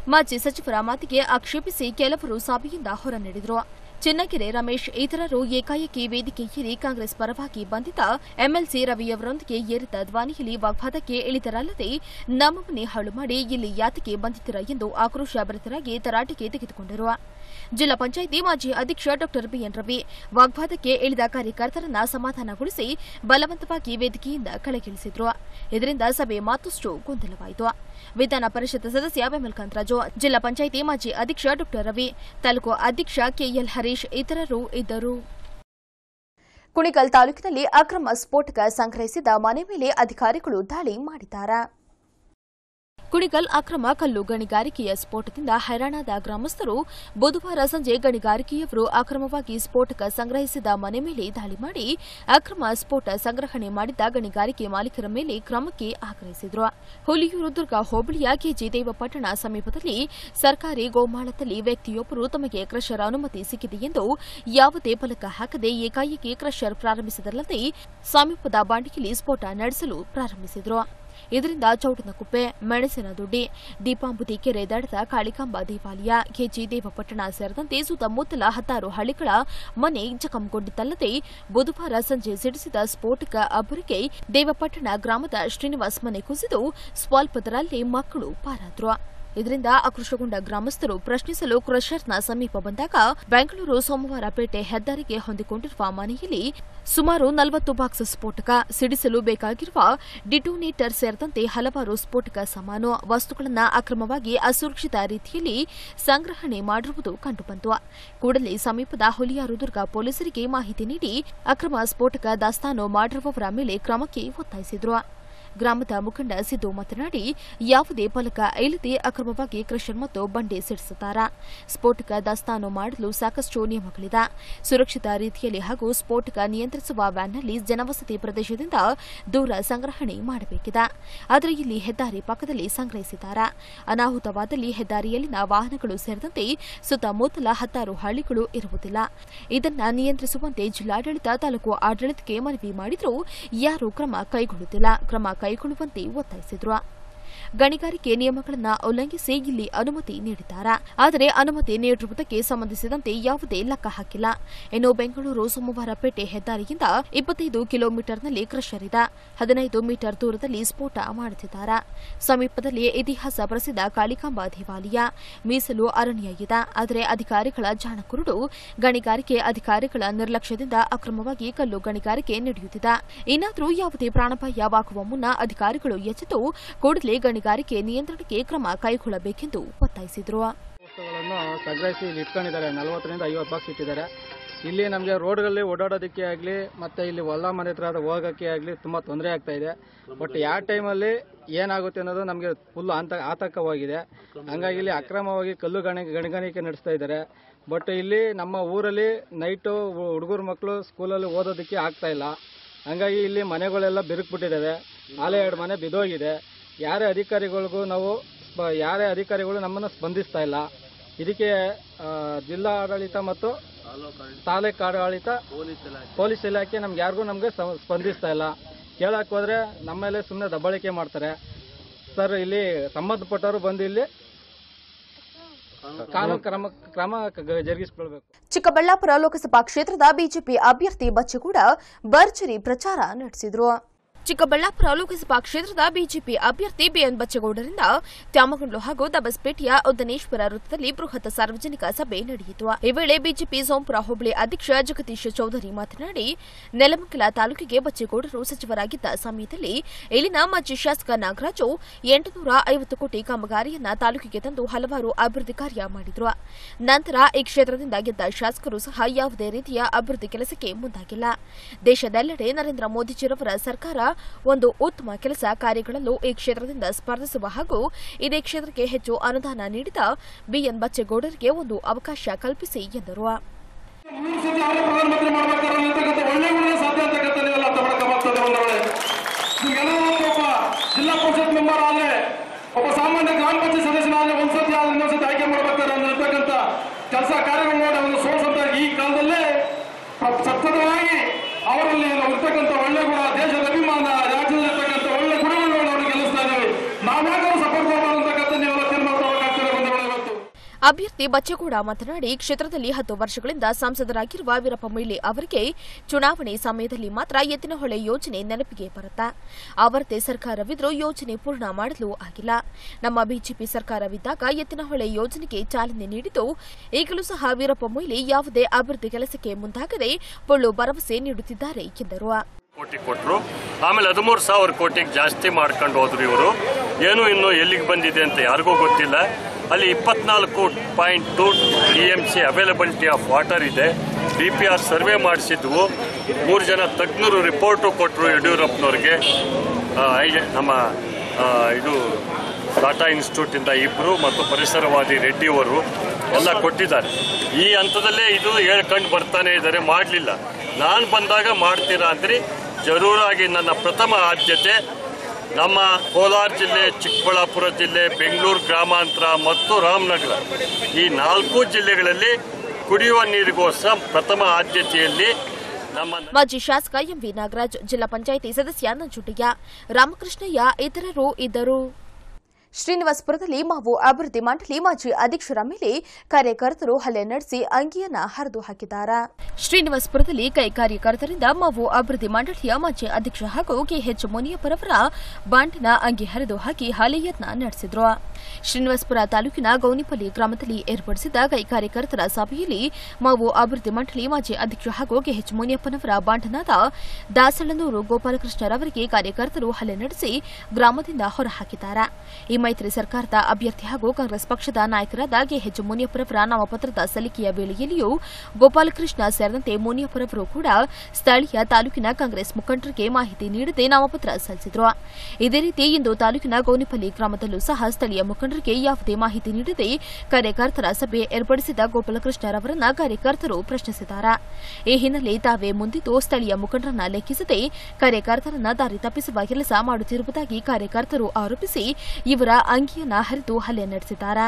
ಮಾಜಿ ಸಚಿವರ ಮಾತಿಗೆ ಆಕ್ಷೇಪಿಸಿ ಕೆಲವರು ಸಭೆಯಿಂದ ಹೊರ ನಡೆದರು ಚಿನ್ನಕೆರೆ ರಮೇಶ್ ಇತರರು ಏಕಾಏಕಿ ವೇದಿಕೆಯೇರಿ ಕಾಂಗ್ರೆಸ್ ಪರವಾಗಿ ಬಂದಿದ್ದ ಎಂಎಲ್ಸಿ ರವಿಯವರೊಂದಿಗೆ ಏರಿದ ಧ್ವನಿಯಲ್ಲಿ ವಾಗ್ವಾದಕ್ಕೆ ಇಳಿದರಲ್ಲದೆ ನಮ್ಮ ಮನೆ ಹಾಳು ಮಾಡಿ ಇಲ್ಲಿ ಯಾತಕ್ಕೆ ಬಂದಿದ್ದೀರಾ ಎಂದು ಆಕ್ರೋಶ ಭರಿತರಾಗಿ ತರಾಟೆಗೆ ತೆಗೆದುಕೊಂಡರು ಜಿಲ್ಲಾ ಪಂಚಾಯಿತಿ ಮಾಜಿ ಅಧ್ಯಕ್ಷ ಡಾ ಬಿಎನ್ ರವಿ ವಾಗ್ವಾದಕ್ಕೆ ಇಳಿದ ಕಾರ್ಯಕರ್ತರನ್ನ ಸಮಾಧಾನಗೊಳಿಸಿ ಬಲವಂತವಾಗಿ ವೇದಿಕೆಯಿಂದ ಕೆಳಗಿಳಿಸಿದ್ರು ಇದರಿಂದ ಸಭೆ ಮತ್ತಷ್ಟು ಗೊಂದಲವಾಯಿತು ವಿಧಾನ ಪರಿಷತ್ ಸದಸ್ಯ ಬೆಮಲ್ ಕಾಂತರಾಜು ಜಿಲ್ಲಾ ಪಂಚಾಯಿತಿ ಮಾಜಿ ಅಧ್ಯಕ್ಷ ಡಾ ರವಿ ತಾಲೂಕು ಅಧ್ಯಕ್ಷ ಕೆಎಲ್ ಹರೀಶ್ ಇತರರು ಇದ್ದರು ಕುಣಿಗಲ್ ತಾಲೂಕಿನಲ್ಲಿ ಅಕ್ರಮ ಸ್ಫೋಟಕ ಸಂಗ್ರಹಿಸಿದ ಮನೆ ಮೇಲೆ ಅಧಿಕಾರಿಗಳು ದಾಳಿ ಮಾಡಿದ್ದಾರೆ ಕುಣಿಗಲ್ ಅಕ್ರಮ ಕಲ್ಲು ಗಣಿಗಾರಿಕೆಯ ಸ್ಫೋಟದಿಂದ ಹೈರಾಣಾದ ಗ್ರಾಮಸ್ಥರು ಬುಧವಾರ ಸಂಜೆ ಗಣಿಗಾರಿಕೆಯವರು ಅಕ್ರಮವಾಗಿ ಸ್ಫೋಟಕ ಸಂಗ್ರಹಿಸಿದ ಮನೆ ಮೇಲೆ ದಾಳಿ ಮಾಡಿ ಅಕ್ರಮ ಸ್ಫೋಟ ಸಂಗ್ರಹಣೆ ಮಾಡಿದ್ದ ಗಣಿಗಾರಿಕೆ ಮಾಲೀಕರ ಮೇಲೆ ಕ್ರಮಕ್ಕೆ ಆಗ್ರಹಿಸಿದರು ಹುಲಿಯೂರು ದುರ್ಗ ಹೋಬಳಿಯ ಕೆಜಿ ದೇವಪಟ್ಟಣ ಸಮೀಪದಲ್ಲಿ ಸರ್ಕಾರಿ ಗೋಮಾಳದಲ್ಲಿ ವ್ಯಕ್ತಿಯೊಬ್ಬರು ತಮಗೆ ಕ್ರಷರ್ ಅನುಮತಿ ಸಿಕ್ಕಿದೆ ಎಂದು ಯಾವುದೇ ಫಲಕ ಹಾಕದೆ ಏಕಾಏಕಿ ಕ್ರಷರ್ ಪ್ರಾರಂಭಿಸಿದಲ್ಲದೆ ಸಮೀಪದ ಬಾಂಡಿಗೆಯಲ್ಲಿ ಸ್ಫೋಟ ನಡೆಸಲು ಪ್ರಾರಂಭಿಸಿದರು ಇದರಿಂದ ಚೌಟನಕುಪ್ಪೆ ಮೆಣಸಿನ ದುಡ್ಡಿ ದೀಪಾಂಬುದಿ ಕೆರೆ ದಡದ ಕಾಳಿಕಾಂಬ ದೇವಾಲಯ ಕೆಜಿ ದೇವಪಟ್ಟಣ ಸೇರಿದಂತೆ ಸುತ್ತಮುತ್ತಲ ಹತ್ತಾರು ಹಳ್ಳಿಗಳ ಮನೆ ಜಖಂಗೊಂಡಿದ್ದಲ್ಲದೆ ಬುಧವಾರ ಸಂಜೆ ಸಿಡಿಸಿದ ಸ್ಫೋಟಕ ಅಬ್ಬರಿಗೆ ದೇವಪಟ್ಟಣ ಗ್ರಾಮದ ಶ್ರೀನಿವಾಸ್ ಮನೆ ಕುಸಿದು ಸ್ವಲ್ಪದರಲ್ಲೇ ಮಕ್ಕಳು ಪಾರಾದ್ರು ಇದರಿಂದ ಆಕ್ರೋಶಗೊಂಡ ಗ್ರಾಮಸ್ಥರು ಪ್ರಶ್ನಿಸಲು ಕ್ರಷರ್ನ ಸಮೀಪ ಬಂದಾಗ ಬೆಂಗಳೂರು ಸೋಮವಾರ ಪೇಟೆ ಹೆದ್ದಾರಿಗೆ ಹೊಂದಿಕೊಂಡಿರುವ ಮನೆಯಲ್ಲಿ ಸುಮಾರು ನಲವತ್ತು ಬಾಕ್ಸ್ ಸ್ಫೋಟಕ ಸಿಡಿಸಲು ಬೇಕಾಗಿರುವ ಡಿಟೋನೇಟರ್ ಸೇರಿದಂತೆ ಹಲವಾರು ಸ್ಫೋಟಕ ಸಾಮಾನು ವಸ್ತುಗಳನ್ನು ಅಕ್ರಮವಾಗಿ ಅಸುರಕ್ಷಿತ ರೀತಿಯಲ್ಲಿ ಸಂಗ್ರಹಣೆ ಮಾಡಿರುವುದು ಕಂಡುಬಂತು ಕೂಡಲೇ ಸಮೀಪದ ಹುಲಿಯಾರು ದುರ್ಗ ಪೊಲೀಸರಿಗೆ ಮಾಹಿತಿ ನೀಡಿ ಅಕ್ರಮ ಸ್ಫೋಟಕ ದಾಸ್ತಾನು ಮಾಡಿರುವವರ ಮೇಲೆ ಕ್ರಮಕ್ಕೆ ಒತ್ತಾಯಿಸಿದರು ಗ್ರಾಮದ ಮುಖಂಡ ಸಿದ್ದು ಮಾತನಾಡಿ ಯಾವುದೇ ಫಲಕ ಇಲ್ಲದೆ ಅಕ್ರಮವಾಗಿ ಕ್ರಷರ್ ಮತ್ತು ಬಂಡೆ ಸಿಡಿಸುತ್ತಾರೆ ಸ್ಫೋಟಕ ದಾಸ್ತಾನು ಮಾಡಲು ಸಾಕಷ್ಟು ನಿಯಮಗಳಿದೆ ಸುರಕ್ಷಿತ ರೀತಿಯಲ್ಲಿ ಹಾಗೂ ಸ್ಫೋಟಕ ನಿಯಂತ್ರಿಸುವ ವ್ಯಾನ್ನಲ್ಲಿ ಜನವಸತಿ ಪ್ರದೇಶದಿಂದ ದೂರ ಸಂಗ್ರಹಣೆ ಮಾಡಬೇಕಿದೆ ಆದರೆ ಇಲ್ಲಿ ಹೆದ್ದಾರಿ ಪಕ್ಕದಲ್ಲಿ ಸಂಗ್ರಹಿಸಿದ್ದಾರೆ ಅನಾಹುತವಾದಲ್ಲಿ ಹೆದ್ದಾರಿಯಲ್ಲಿನ ವಾಹನಗಳು ಸೇರಿದಂತೆ ಸುತ್ತಮುತ್ತಲ ಹತ್ತಾರು ಹಳ್ಳಿಗಳು ಇರುವುದಿಲ್ಲ ಇದನ್ನ ನಿಯಂತ್ರಿಸುವಂತೆ ಜಿಲ್ಲಾಡಳಿತ ತಾಲೂಕು ಆಡಳಿತಕ್ಕೆ ಮನವಿ ಮಾಡಿದರೂ ಯಾರೂ ಕ್ರಮ ಕೈಗೊಳ್ಳುತ್ತಿಲ್ಲ ಕ್ರಮ ಕೈಗೊಳ್ಳುವಂತೆ ಒತ್ತಾಯಿಸಿದ್ರು ಗಣಿಗಾರಿಕೆ ನಿಯಮಗಳನ್ನು ಉಲ್ಲಂಘಿಸಿ ಇಲ್ಲಿ ಅನುಮತಿ ನೀಡಿದ್ದಾರೆ ಆದರೆ ಅನುಮತಿ ನೀಡಿರುವುದಕ್ಕೆ ಸಂಬಂಧಿಸಿದಂತೆ ಯಾವುದೇ ಲೆಕ್ಕ ಹಾಕಿಲ್ಲ ಇನ್ನು ಬೆಂಗಳೂರು ಸೋಮವಾರಪೇಟೆ ಹೆದ್ದಾರಿಯಿಂದ ಇಪ್ಪತ್ತೈದು ಕಿಲೋಮೀಟರ್ನಲ್ಲಿ ಕ್ರಷರ್ ಇದೆ ಹದಿನೈದು ಮೀಟರ್ ದೂರದಲ್ಲಿ ಸ್ಫೋಟ ಮಾಡುತ್ತಿದ್ದಾರೆ ಸಮೀಪದಲ್ಲಿ ಇತಿಹಾಸ ಪ್ರಸಿದ್ಧ ಕಾಳಿಕಾಂಬ ದೇವಾಲಯ ಮೀಸಲು ಅರಣ್ಯ ಇದೆ ಆದರೆ ಅಧಿಕಾರಿಗಳ ಜಾಣಕುರುಡು ಗಣಿಗಾರಿಕೆ ಅಧಿಕಾರಿಗಳ ನಿರ್ಲಕ್ಷ್ಯದಿಂದ ಅಕ್ರಮವಾಗಿ ಕಲ್ಲು ಗಣಿಗಾರಿಕೆ ನಡೆಯುತ್ತಿದೆ ಇನ್ನಾದರೂ ಯಾವುದೇ ಪ್ರಾಣಾಪಾಯವಾಗುವ ಮುನ್ನ ಅಧಿಕಾರಿಗಳು ಎಚ್ಚೆತ್ತು ಕೂಡಲೇ ಗಣಿಗಾರಿಕೆ ನಿಯಂತ್ರಣಕ್ಕೆ ಕ್ರಮ ಕೈಗೊಳ್ಳಬೇಕೆಂದು ಒತ್ತಾಯಿಸಿದರು ವಸ್ತುಗಳನ್ನು ಸಂಗ್ರಹಿಸಿ ಇಲ್ಲಿ ಇಟ್ಕೊಂಡಿದ್ದಾರೆ ನಲವತ್ತರಿಂದ ಐವತ್ತು ಬಾಕ್ಸ್ ಇಟ್ಟಿದ್ದಾರೆ ಇಲ್ಲಿ ನಮಗೆ ರೋಡ್ಗಳಲ್ಲಿ ಓಡಾಡೋದಕ್ಕೆ ಆಗಲಿ ಮತ್ತು ಇಲ್ಲಿ ಹೊಲ ಮನೆ ಹತ್ರ ಹೋಗೋಕ್ಕೆ ಆಗಲಿ ತುಂಬ ತೊಂದರೆ ಆಗ್ತಾ ಇದೆ ಬಟ್ ಯಾವ ಟೈಮಲ್ಲಿ ಏನಾಗುತ್ತೆ ಅನ್ನೋದು ನಮಗೆ ಫುಲ್ ಆಂತ ಆತಂಕವಾಗಿದೆ ಹಂಗಾಗಿ ಇಲ್ಲಿ ಅಕ್ರಮವಾಗಿ ಕಲ್ಲು ಗಣಿ ಗಣಿಗಾರಿಕೆ ನಡೆಸ್ತಾ ಇದ್ದಾರೆ ಬಟ್ ಇಲ್ಲಿ ನಮ್ಮ ಊರಲ್ಲಿ ನೈಟು ಹುಡುಗರ ಮಕ್ಕಳು ಸ್ಕೂಲಲ್ಲಿ ಓದೋದಕ್ಕೆ ಆಗ್ತಾ ಇಲ್ಲ ಹಂಗಾಗಿ ಇಲ್ಲಿ ಮನೆಗಳೆಲ್ಲ ಬಿರುಕ್ಬಿಟ್ಟಿದ್ದಾವೆ ಆಲೆ ಎರಡು ಮನೆ ಬಿದ್ದೋಗಿದೆ ಯಾರೇ ಅಧಿಕಾರಿಗಳಿಗೂ ನಾವು ಸ್ಪ- ಯಾರೇ ಅಧಿಕಾರಿಗಳು ನಮ್ಮನ್ನು ಸ್ಪಂದಿಸ್ತಾ ಇಲ್ಲ ಇದಕ್ಕೆ ಆ, ಜಿಲ್ಲಾ ಆಡಳಿತ ಮತ್ತು ತಾಲೂಕು ಆಡಳಿತ ಪೊಲೀಸ್ ಇಲಾಖೆ ನಮ್ಗೆ ಯಾರಿಗೂ ನಮಗೆ ಸ್ಪಂದಿಸ್ತಾ ಇಲ್ಲ ಕೇಳಕ್ಕೆ ಹೋದ್ರೆ ನಮ್ಮ ಮೇಲೆ ಸುಮ್ಮನೆ ದಬ್ಬಾಳಿಕೆ ಮಾಡ್ತಾರೆ ಸರ್ ಇಲ್ಲಿ ಸಂಬಂಧಪಟ್ಟವರು ಬಂದು ಇಲ್ಲಿ ಕಾನೂನು ಕ್ರಮ ಕ್ರಮ ಕ- ಜರುಗಿಸ್ಕೊಳ್ಬೇಕು ಚಿಕ್ಕಬಳ್ಳಾಪುರ ಲೋಕಸಭಾ ಕ್ಷೇತ್ರದ ಬಿಜೆಪಿ ಅಭ್ಯರ್ಥಿ ಬಚ್ಚಗೌಡ ಭರ್ಜರಿ ಪ್ರಚಾರ ನಡೆಸಿದರು ಚಿಕ್ಕಬಳ್ಳಾಪುರ ಲೋಕಸಭಾ ಕ್ಷೇತ್ರದ ಬಿಜೆಪಿ ಅಭ್ಯರ್ಥಿ ಬಿಎನ್ ಬಚ್ಚಗೌಡರಿಂದ ತ್ಯಾಮಗಂಡ್ಲು ಹಾಗೂ ದಬಸ್ಪೇಟೆಯ ಉದ್ದನೇಶ್ವರ ವೃತ್ತದಲ್ಲಿ ಬೃಹತ್ ಸಾರ್ವಜನಿಕ ಸಭೆ ನಡೆಯಿತು ಈ ವೇಳೆ ಬಿಜೆಪಿ ಸೋಂಪುರ ಹೋಬಳಿ ಅಧ್ಯಕ್ಷ ಜಗದೀಶ್ ಚೌಧರಿ ಮಾತನಾಡಿ ನೆಲಮಂಗಲ ತಾಲೂಕಿಗೆ ಬಚ್ಚೇಗೌಡರು ಸಚಿವರಾಗಿದ್ದ ಸಮಯದಲ್ಲಿ ಇಲ್ಲಿನ ಮಾಜಿ ಶಾಸಕ ನಾಗರಾಜು ಎಂಟುನೂರ ಐವತ್ತು ಕೋಟಿ ಕಾಮಗಾರಿಯನ್ನ ತಾಲೂಕಿಗೆ ತಂದು ಹಲವಾರು ಅಭಿವೃದ್ಧಿ ಕಾರ್ಯ ಮಾಡಿದ್ರು ನಂತರ ಈ ಕ್ಷೇತ್ರದಿಂದ ಗೆದ್ದ ಶಾಸಕರು ಸಹ ಯಾವುದೇ ರೀತಿಯ ಅಭಿವೃದ್ಧಿ ಕೆಲಸಕ್ಕೆ ಮುಂದಾಗಿಲ್ಲ ದೇಶದೆಲ್ಲೆಡೆ ನರೇಂದ್ರ ಮೋದಿಜಿರವರ ಸರ್ಕಾರ ಒಂದು ಉತ್ತಮ ಕೆಲಸ ಕಾರ್ಯಗಳಲ್ಲೂ ಈ ಕ್ಷೇತ್ರದಿಂದ ಸ್ಪರ್ಧಿಸುವ ಹಾಗೂ ಇದೇ ಕ್ಷೇತ್ರಕ್ಕೆ ಹೆಚ್ಚು ಅನುದಾನ ನೀಡಿದ ಬಿಎನ್ ಬಚ್ಚೇಗೌಡರಿಗೆ ಒಂದು ಅವಕಾಶ ಕಲ್ಪಿಸಿ ಎಂದರು ಮೂರು ಸತಿ ಅವರೇ ಪ್ರಧಾನಮಂತ್ರಿ ಮಾಡ್ಬೇಕಾದ್ರೆ ಅಂತಕ್ಕಂಥ ಒಳ್ಳೆ ಗುಣ ಸಾಧ್ಯ ಅಂತಕ್ಕಂಥ ನೀವೆಲ್ಲ ಅರ್ಥ ಮಾಡ್ಕೊಂಬರ್ತದೆ ಒಂದು ವೇಳೆ ನಿಮ್ಗೆಲ್ಲರೂ ಒಬ್ಬ ಜಿಲ್ಲಾ ಪರಿಷತ್ ಮೆಂಬರ್ ಆದ್ರೆ ಒಬ್ಬ ಸಾಮಾನ್ಯ ಗ್ರಾಮ ಪಂಚಾಯತ್ ಸದಸ್ಯನಾದ್ರೆ ಒಂದ್ಸತಿ ಆದ್ರೆ ಇನ್ನೊಂದ್ಸತಿ ಆಯ್ಕೆ ಮಾಡ್ಬೇಕಾದ್ರೆ ಅನ್ನತಕ್ಕಂಥ ಕೆಲಸ ಕಾರ್ಯಗಳು ನೋಡಿ ಅವನು ಸೋಲ್ಸಂತ ಈ ಕಾಲದಲ್ಲೇ ಪ್ರ- ಸತತವಾಗಿ ಅವರಲ್ಲಿ ಇರ್ತಕ್ಕಂಥ ಒಳ್ಳೆ ಗುಣ ದೇಶದ ಅಭಿಮಾನ ರಾಜ್ಯದಲ್ಲಿರ್ತಕ್ಕಂಥ ಒಳ್ಳೆ ಗುಣಗಳು ನೋಡಿ ಅವ್ರಿಗೆ ಗೆಲ್ಲಿಸ್ತಾ ಇದ್ದೀವಿ ನಾವ್ಯಾಕೆ ಸಪೋರ್ಟ್ ಮಾಡಬಾರ್ದು ಅಂತಕ್ಕಂಥ ನೀವೆಲ್ಲ ತೀರ್ಮಾನ ಮಾಡ್ಬೇಕಾಗ್ತದೆ ಒಂದು ವೇಳೆ ಅಭ್ಯರ್ಥಿ ಬಚ್ಚೇಗೌಡ ಮಾತನಾಡಿ ಕ್ಷೇತ್ರದಲ್ಲಿ ಹತ್ತು ವರ್ಷಗಳಿಂದ ಸಂಸದರಾಗಿರುವ ವೀರಪ್ಪ ಮೊಯ್ಲಿ ಅವರಿಗೆ ಚುನಾವಣೆ ಸಮಯದಲ್ಲಿ ಮಾತ್ರ ಎತ್ತಿನಹೊಳೆ ಯೋಜನೆ ನೆನಪಿಗೆ ಬರುತ್ತಾ ಅವರದೇ ಸರ್ಕಾರವಿದ್ರೂ ಯೋಜನೆ ಪೂರ್ಣ ಮಾಡಲು ಆಗಿಲ್ಲ ನಮ್ಮ ಬಿಜೆಪಿ ಸರ್ಕಾರವಿದ್ದಾಗ ಎತ್ತಿನಹೊಳೆ ಯೋಜನೆಗೆ ಚಾಲನೆ ನೀಡಿದ್ದು ಈಗಲೂ ಸಹ ವೀರಪ್ಪ ಮೊಯ್ಲಿ ಯಾವುದೇ ಅಭಿವೃದ್ಧಿ ಕೆಲಸಕ್ಕೆ ಮುಂದಾಗದೆ ಪೊಳ್ಳು ಭರವಸೆ ನೀಡುತ್ತಿದ್ದಾರೆ ಎಂದರು ಕೋಟಿ ಕೊಟ್ಟರು ಆಮೇಲೆ ಹದಿಮೂರು ಸಾವಿರ ಕೋಟಿಗೆ ಜಾಸ್ತಿ ಮಾಡ್ಕೊಂಡು ಹೋದ್ರು ಇವರು ಏನು ಇನ್ನು ಎಲ್ಲಿಗೆ ಬಂದಿದೆ ಅಂತ ಯಾರಿಗೂ ಗೊತ್ತಿಲ್ಲ ಅಲ್ಲಿ ಇಪ್ಪತ್ನಾಲ್ಕು point two D M C availability of water ಇದೆ ಡಿ ಪಿ ಆರ್ ಸರ್ವೆ ಮಾಡಿಸಿದ್ವು ಮೂರು ಜನ ತಜ್ಞರು ರಿಪೋರ್ಟು ಕೊಟ್ಟರು ಯಡಿಯೂರಪ್ಪನವ್ರಿಗೆ ಆ, ಐ- ನಮ್ಮ ಆ, ಇದು ಟಾಟಾ ಇನ್ಸ್ಟಿಟ್ಯೂಟಿಂದ ಇಬ್ಬರು ಮತ್ತು ಪರಿಸರವಾದಿ ರೆಡ್ಡಿಯವರು ಎಲ್ಲ ಕೊಟ್ಟಿದ್ದಾರೆ ಈ ಹಂತದಲ್ಲೇ ಇದು ಹೇಳ್ಕೊಂಡು ಬರ್ತಾನೆ ಇದ್ದಾರೆ ಮಾಡಲಿಲ್ಲ ನಾನು ಬಂದಾಗ ಮಾಡ್ತೀರಾ ಅಂದ್ರಿ ಜರೂರಾಗಿ ನನ್ನ ಪ್ರಥಮ ಆದ್ಯತೆ ನಮ್ಮ ಕೋಲಾರ ಜಿಲ್ಲೆ ಚಿಕ್ಕಬಳ್ಳಾಪುರ ಜಿಲ್ಲೆ ಬೆಂಗಳೂರು ಗ್ರಾಮಾಂತರ ಮತ್ತು ರಾಮನಗರ ಈ ನಾಲ್ಕು ಜಿಲ್ಲೆಗಳಲ್ಲಿ ಕುಡಿಯುವ ನೀರಿಗೋಸ್ಕರ ಪ್ರಥಮ ಆದ್ಯತೆಯಲ್ಲಿ ನಮ್ಮ ಮಾಜಿ ಶಾಸಕ ಎಂವಿ ನಾಗರಾಜ್ ಜಿಲ್ಲಾ ಪಂಚಾಯಿತಿ ಸದಸ್ಯ ನಂಜುಂಡಯ್ಯ ರಾಮಕೃಷ್ಣಯ್ಯ ಇತರರು ಇದ್ದರು ಶ್ರೀನಿವಾಸಪುರದಲ್ಲಿ ಮಾವು ಅಭಿವೃದ್ಧಿ ಮಂಡಳಿ ಮಾಜಿ ಅಧ್ಯಕ್ಷರ ಮೇಲೆ ಕಾರ್ಯಕರ್ತರು ಹಲ್ಲೆ ನಡೆಸಿ ಅಂಗಿಯನ್ನ ಹರಿದು ಹಾಕಿದ್ದಾರೆ ಶ್ರೀನಿವಾಸಪುರದಲ್ಲಿ ಕೈ ಕಾರ್ಯಕರ್ತರಿಂದ ಮಾವು ಅಭಿವೃದ್ಧಿ ಮಂಡಳಿಯ ಮಾಜಿ ಅಧ್ಯಕ್ಷ ಹಾಗೂ ಕೆಎಚ್ ಮುನಿಯಪ್ಪರವರ ಬಾಂಡಿನ ಅಂಗಿ ಹರಿದು ಹಾಕಿ ಹಲ್ಲೆ ಯತ್ನ ನಡೆಸಿದ್ರು ಶ್ರೀನಿವಾಸಪುರ ತಾಲೂಕಿನ ಗೌನಿಪಲ್ಲಿ ಗ್ರಾಮದಲ್ಲಿ ಏರ್ಪಡಿಸಿದ್ದ ಕೈ ಕಾರ್ಯಕರ್ತರ ಸಭೆಯಲ್ಲಿ ಮಾವು ಅಭಿವೃದ್ಧಿ ಮಂಡಳಿ ಮಾಜಿ ಅಧ್ಯಕ್ಷ ಹಾಗೂ ಕೆಎಚ್ ಮುನಿಯಪ್ಪನವರ ಬಾಂಡನಾದ ದಾಸಳನೂರು ಗೋಪಾಲಕೃಷ್ಣರವರಿಗೆ ಕಾರ್ಯಕರ್ತರು ಹಲ್ಲೆ ನಡೆಸಿ ಗ್ರಾಮದಿಂದ ಹೊರಹಾಕಿದ್ದಾರೆ ಈ ಮೈತ್ರಿ ಸರ್ಕಾರದ ಅಭ್ಯರ್ಥಿ ಹಾಗೂ ಕಾಂಗ್ರೆಸ್ ಪಕ್ಷದ ನಾಯಕರಾದ ಕೆಎಚ್ ಮುನಿಯಪ್ಪರವರ ನಾಮಪತ್ರದ ಸಲ್ಲಿಕೆಯ ವೇಳೆಯಲ್ಲಿಯೂ ಗೋಪಾಲಕೃಷ್ಣ ಸೇರಿದಂತೆ ಮುನಿಯಪ್ಪರವರು ಕೂಡ ಸ್ಥಳೀಯ ತಾಲೂಕಿನ ಕಾಂಗ್ರೆಸ್ ಮುಖಂಡರಿಗೆ ಮಾಹಿತಿ ನೀಡದೆ ನಾಮಪತ್ರ ಸಲ್ಲಿಸಿದ್ರು ಇದೇ ರೀತಿ ಇಂದು ತಾಲೂಕಿನ ಗೌನಿಪಲ್ಲಿ ಗ್ರಾಮದಲ್ಲೂ ಸಹ ಸ್ಥಳೀಯ ಮುಖಂಡರಿಗೆ ಯಾವುದೇ ಮಾಹಿತಿ ನೀಡದೆ ಕಾರ್ಯಕರ್ತರ ಸಭೆ ಏರ್ಪಡಿಸಿದ ಗೋಪಾಲಕೃಷ್ಣರವರನ್ನ ಕಾರ್ಯಕರ್ತರು ಪ್ರಶ್ನಿಸಿದ್ದಾರೆ ಈ ಹಿನ್ನೆಲೆ ತಾವೇ ಮುಂದಿದ್ದು ಸ್ಥಳೀಯ ಮುಖಂಡರನ್ನ ಲೆಕ್ಕಿಸದೆ ಕಾರ್ಯಕರ್ತರನ್ನ ದಾರಿ ತಪ್ಪಿಸುವ ಕೆಲಸ ಮಾಡುತ್ತಿರುವುದಾಗಿ ಕಾರ್ಯಕರ್ತರು ಆರೋಪಿಸಿ ಇವರ ಅಂಗಿಯನ್ನ ಹರಿದು ಹಲ್ಲೆ ನಡೆಸಿದ್ದಾರೆ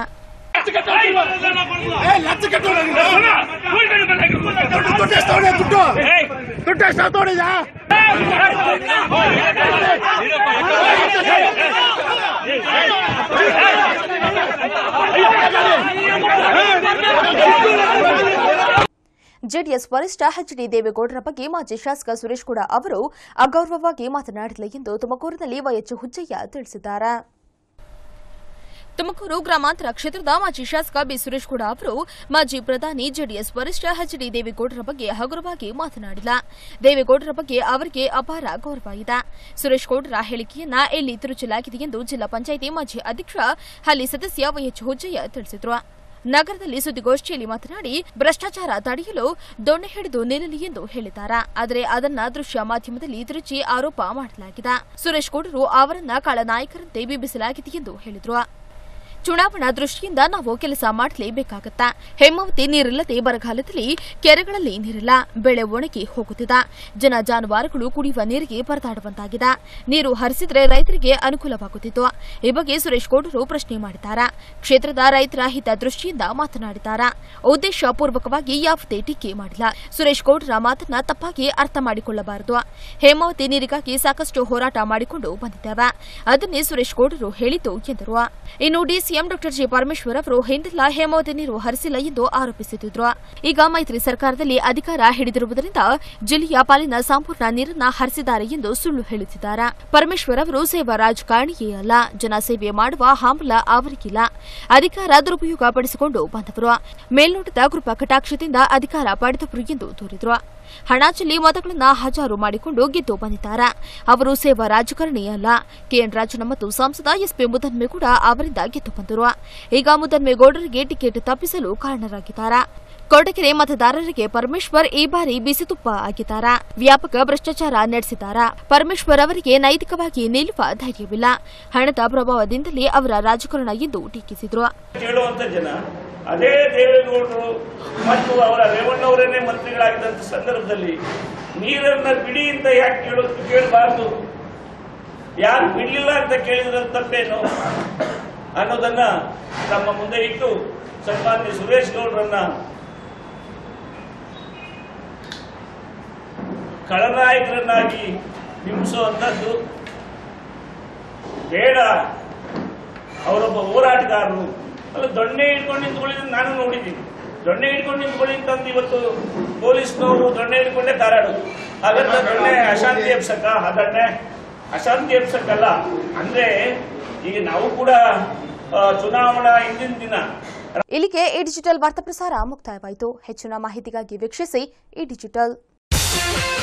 ಜೆಡಿಎಸ್ ವರಿಷ್ಠ ಎಚ್ ಡಿ ದೇವೇಗೌಡರ ಬಗ್ಗೆ ಮಾಜಿ ಶಾಸಕ ಸುರೇಶ್ ಗೌಡ ಅವರು ಅಗೌರವವಾಗಿ ಮಾತನಾಡಿಲ್ಲ ಎಂದು ತುಮಕೂರಿನಲ್ಲಿ ವೈಎಚ್ ಹುಚ್ಚಯ್ಯ ತಿಳಿಸಿದ್ದಾರೆ ತುಮಕೂರು ಗ್ರಾಮಾಂತರ ಕ್ಷೇತ್ರದ ಮಾಜಿ ಶಾಸಕ ಬಿ ಸುರೇಶ್ ಗೌಡ ಅವರು ಮಾಜಿ ಪ್ರಧಾನಿ ಜೆಡಿಎಸ್ ವರಿಷ್ಠ ಎಚ್ ಡಿ ದೇವೇಗೌಡರ ಬಗ್ಗೆ ಹಗುರವಾಗಿ ಮಾತನಾಡಿಲ್ಲ ದೇವೇಗೌಡರ ಬಗ್ಗೆ ಅವರಿಗೆ ಅಪಾರ ಗೌರವ ಇದೆ ಸುರೇಶ್ ಗೌಡರ ಹೇಳಿಕೆಯನ್ನ ಎಲ್ಲಿ ತಿರುಚಲಾಗಿದೆ ಎಂದು ಜಿಲ್ಲಾ ಪಂಚಾಯಿತಿ ಮಾಜಿ ಅಧ್ಯಕ್ಷ ಹಾಲಿ ಸದಸ್ಯ ವೈಎಚ್ ಹುಚ್ಚಯ್ಯ ತಿಳಿಸಿದರು ನಗರದಲ್ಲಿ ಸುದ್ದಿಗೋಷ್ಠಿಯಲ್ಲಿ ಮಾತನಾಡಿ ಭ್ರಷ್ಟಾಚಾರ ತಡೆಯಲು ದೊಣ್ಣೆ ಹಿಡಿದು ನಿಲ್ಲಲಿ ಎಂದು ಹೇಳಿದ್ದಾರೆ ಆದರೆ ಅದನ್ನ ದೃಶ್ಯ ಮಾಧ್ಯಮದಲ್ಲಿ ತಿರುಚಿ ಆರೋಪ ಮಾಡಲಾಗಿದೆ ಸುರೇಶ್ ಗೌಡರು ಅವರನ್ನ ಕಾಳನಾಯಕರಂತೆ ಬಿಂಬಿಸಲಾಗಿದೆ ಎಂದು ಹೇಳಿದರು ಚುನಾವಣಾ ದೃಷ್ಟಿಯಿಂದ ನಾವು ಕೆಲಸ ಮಾಡಲೇಬೇಕಾಗತ್ತ ಹೇಮಾವತಿ ನೀರಿಲ್ಲದೆ ಬರಗಾಲದಲ್ಲಿ ಕೆರೆಗಳಲ್ಲಿ ನೀರಿಲ್ಲ ಬೆಳೆ ಒಣಗಿ ಹೋಗುತ್ತಿದೆ ಜನ ಜಾನುವಾರುಗಳು ಕುಡಿಯುವ ನೀರಿಗೆ ಪರದಾಡುವಂತಾಗಿದೆ ನೀರು ಹರಿಸಿದ್ರೆ ರೈತರಿಗೆ ಅನುಕೂಲವಾಗುತ್ತಿತ್ತು ಈ ಬಗ್ಗೆ ಸುರೇಶ್ ಗೌಡರು ಪ್ರಶ್ನೆ ಮಾಡಿದ್ದಾರೆ ಕ್ಷೇತ್ರದ ರೈತರ ಹಿತ ದೃಷ್ಟಿಯಿಂದ ಮಾತನಾಡಿದ್ದಾರೆ ಉದ್ದೇಶಪೂರ್ವಕವಾಗಿ ಯಾವುದೇ ಟೀಕೆ ಮಾಡಿಲ್ಲ ಸುರೇಶ್ ಗೌಡರ ಮಾತನ್ನ ತಪ್ಪಾಗಿ ಅರ್ಥ ಮಾಡಿಕೊಳ್ಳಬಾರದು ಹೇಮಾವತಿ ನೀರಿಗಾಗಿ ಸಾಕಷ್ಟು ಹೋರಾಟ ಮಾಡಿಕೊಂಡು ಬಂದಿದ್ದೇವೆ ಅದನ್ನೇ ಸುರೇಶ್ ಗೌಡರು ಹೇಳಿದ್ದು ಎಂದರು ಇನ್ನು ಡಿಸಿಎಂ ಡಾ ಜಿ ಪರಮೇಶ್ವರ್ ಅವರು ಹಿಂದೆಲ್ಲ ಹೇಮಾವತಿ ನೀರು ಹರಿಸಿಲ್ಲ ಎಂದು ಆರೋಪಿಸುತ್ತಿದ್ರು ಈಗ ಮೈತ್ರಿ ಸರ್ಕಾರದಲ್ಲಿ ಅಧಿಕಾರ ಹಿಡಿದಿರುವುದರಿಂದ ಜಿಲ್ಲೆಯ ಪಾಲಿನ ಸಂಪೂರ್ಣ ನೀರನ್ನ ಹರಿಸಿದ್ದಾರೆ ಎಂದು ಸುಳ್ಳು ಹೇಳುತ್ತಿದ್ದಾರೆ ಪರಮೇಶ್ವರ್ ಅವರು ಸೇವಾ ರಾಜಕಾರಣಿಯೇ ಅಲ್ಲ ಜನಸೇವೆ ಮಾಡುವ ಹಂಬಲ ಅವರಿಗಿಲ್ಲ ಅಧಿಕಾರ ದುರುಪಯೋಗ ಪಡಿಸಿಕೊಂಡು ಬಂದವರು ಮೇಲ್ನೋಟದ ಕೃಪಾ ಕಟಾಕ್ಷದಿಂದ ಅಧಿಕಾರ ಪಡೆದವರು ಎಂದು ದೂರಿದ್ರು ಹಣ ಚೆಲ್ಲಿ ಮತಗಳನ್ನ ಹಜಾರು ಮಾಡಿಕೊಂಡು ಗೆದ್ದು ಬಂದಿದ್ದಾರೆ ಅವರು ಸೇವಾ ರಾಜಕಾರಣಿ ಅಲ್ಲ ಕೆಎನ್ ರಾಜಣ್ಣ ಮತ್ತು ಸಂಸದ ಎಸ್ಪಿ ಮುದ್ದನ್ಮೇಗೌಡ ಅವರಿಂದ ಗೆದ್ದು ಬಂದರು ಈಗ ಮುದ್ದನ್ಮೇಗೌಡರಿಗೆ ಟಿಕೆಟ್ ತಪ್ಪಿಸಲು ಕಾರಣರಾಗಿದ್ದಾರೆ ಕೊರಟಗೆರೆ ಮತದಾರರಿಗೆ ಪರಮೇಶ್ವರ್ ಈ ಬಾರಿ ಬಿಸಿತುಪ್ಪ ಆಗಿದ್ದಾರೆ ವ್ಯಾಪಕ ಭ್ರಷ್ಟಾಚಾರ ನಡೆಸಿದ್ದಾರೆ ಪರಮೇಶ್ವರ್ ಅವರಿಗೆ ನೈತಿಕವಾಗಿ ನಿಲ್ಲುವ ಧೈರ್ಯವಿಲ್ಲ ಹಣದ ಪ್ರಭಾವದಿಂದಲೇ ಅವರ ರಾಜಕಾರಣ ಎಂದು ಟೀಕಿಸಿದರು ಕೇಳುವಂತ ಜನ ಅದೇ ದೇವೇಗೌಡರು ಮತ್ತು ಅವರ ರೇವಣ್ಣವರೇನೆ ಮಂತ್ರಿಗಳಾಗಿದ್ದಂತ ಸಂದರ್ಭದಲ್ಲಿ ನೀರನ್ನ ಬಿಡಿ ಅಂತ ಯಾಕೆ ಕೇಳೋ ಕೇಳಬಾರ್ದು ಯಾರು ಬಿಡಲಿಲ್ಲ ಅಂತ ಕೇಳಿದ್ರೆ ತಪ್ಪೇನು ಅನ್ನೋದನ್ನ ನಮ್ಮ ಮುಂದೆ ಇಟ್ಟು ಸನ್ಮಾನ್ಯ ಸುರೇಶ್ ಗೌಡ್ರನ್ನ ಖಳನಾಯಕರನ್ನಾಗಿ ಬಿಂಬಿಸುವಂಥದ್ದು ಬೇಡ ಅವರೊಬ್ಬ ಹೋರಾಟಗಾರರು ಅಲ್ಲ ದೊಣ್ಣೆ ಹಿಡ್ಕೊಂಡು ನಿಂತ್ಕೊಳ್ಳಿದ್ದು ನಾನು ನೋಡಿದ್ದೀನಿ ದೊಣ್ಣೆ ಹಿಡ್ಕೊಂಡು ನಿಂತ್ಕೊಳ್ಳಿ ಅಂತಂದು ಇವತ್ತು ಪೊಲೀಸ್ನವರು ದೊಣ್ಣೆ ಹಿಡ್ಕೊಂಡೇ ತಾರಾಡೋದು ಹಾಗಾದ್ರೆ ದೊಣ್ಣೆ ಅಶಾಂತಿ ಎಬ್ಸಕ್ಕ ಆ ದೊಣ್ಣೆ ಅಶಾಂತಿ ಎಬ್ಸಕ್ಕಲ್ಲ ಅಂದ್ರೆ ಈಗ ನಾವು ಕೂಡ ಆ, ಚುನಾವಣಾ ಹಿಂದಿನ ದಿನ ಇಲ್ಲಿಗೆ ಈ ಡಿಜಿಟಲ್ ವಾರ್ತಾ ಪ್ರಸಾರ ಮುಕ್ತಾಯವಾಯಿತು ಹೆಚ್ಚಿನ ಮಾಹಿತಿಗಾಗಿ ವೀಕ್ಷಿಸಿ ಈ ಡಿಜಿಟಲ್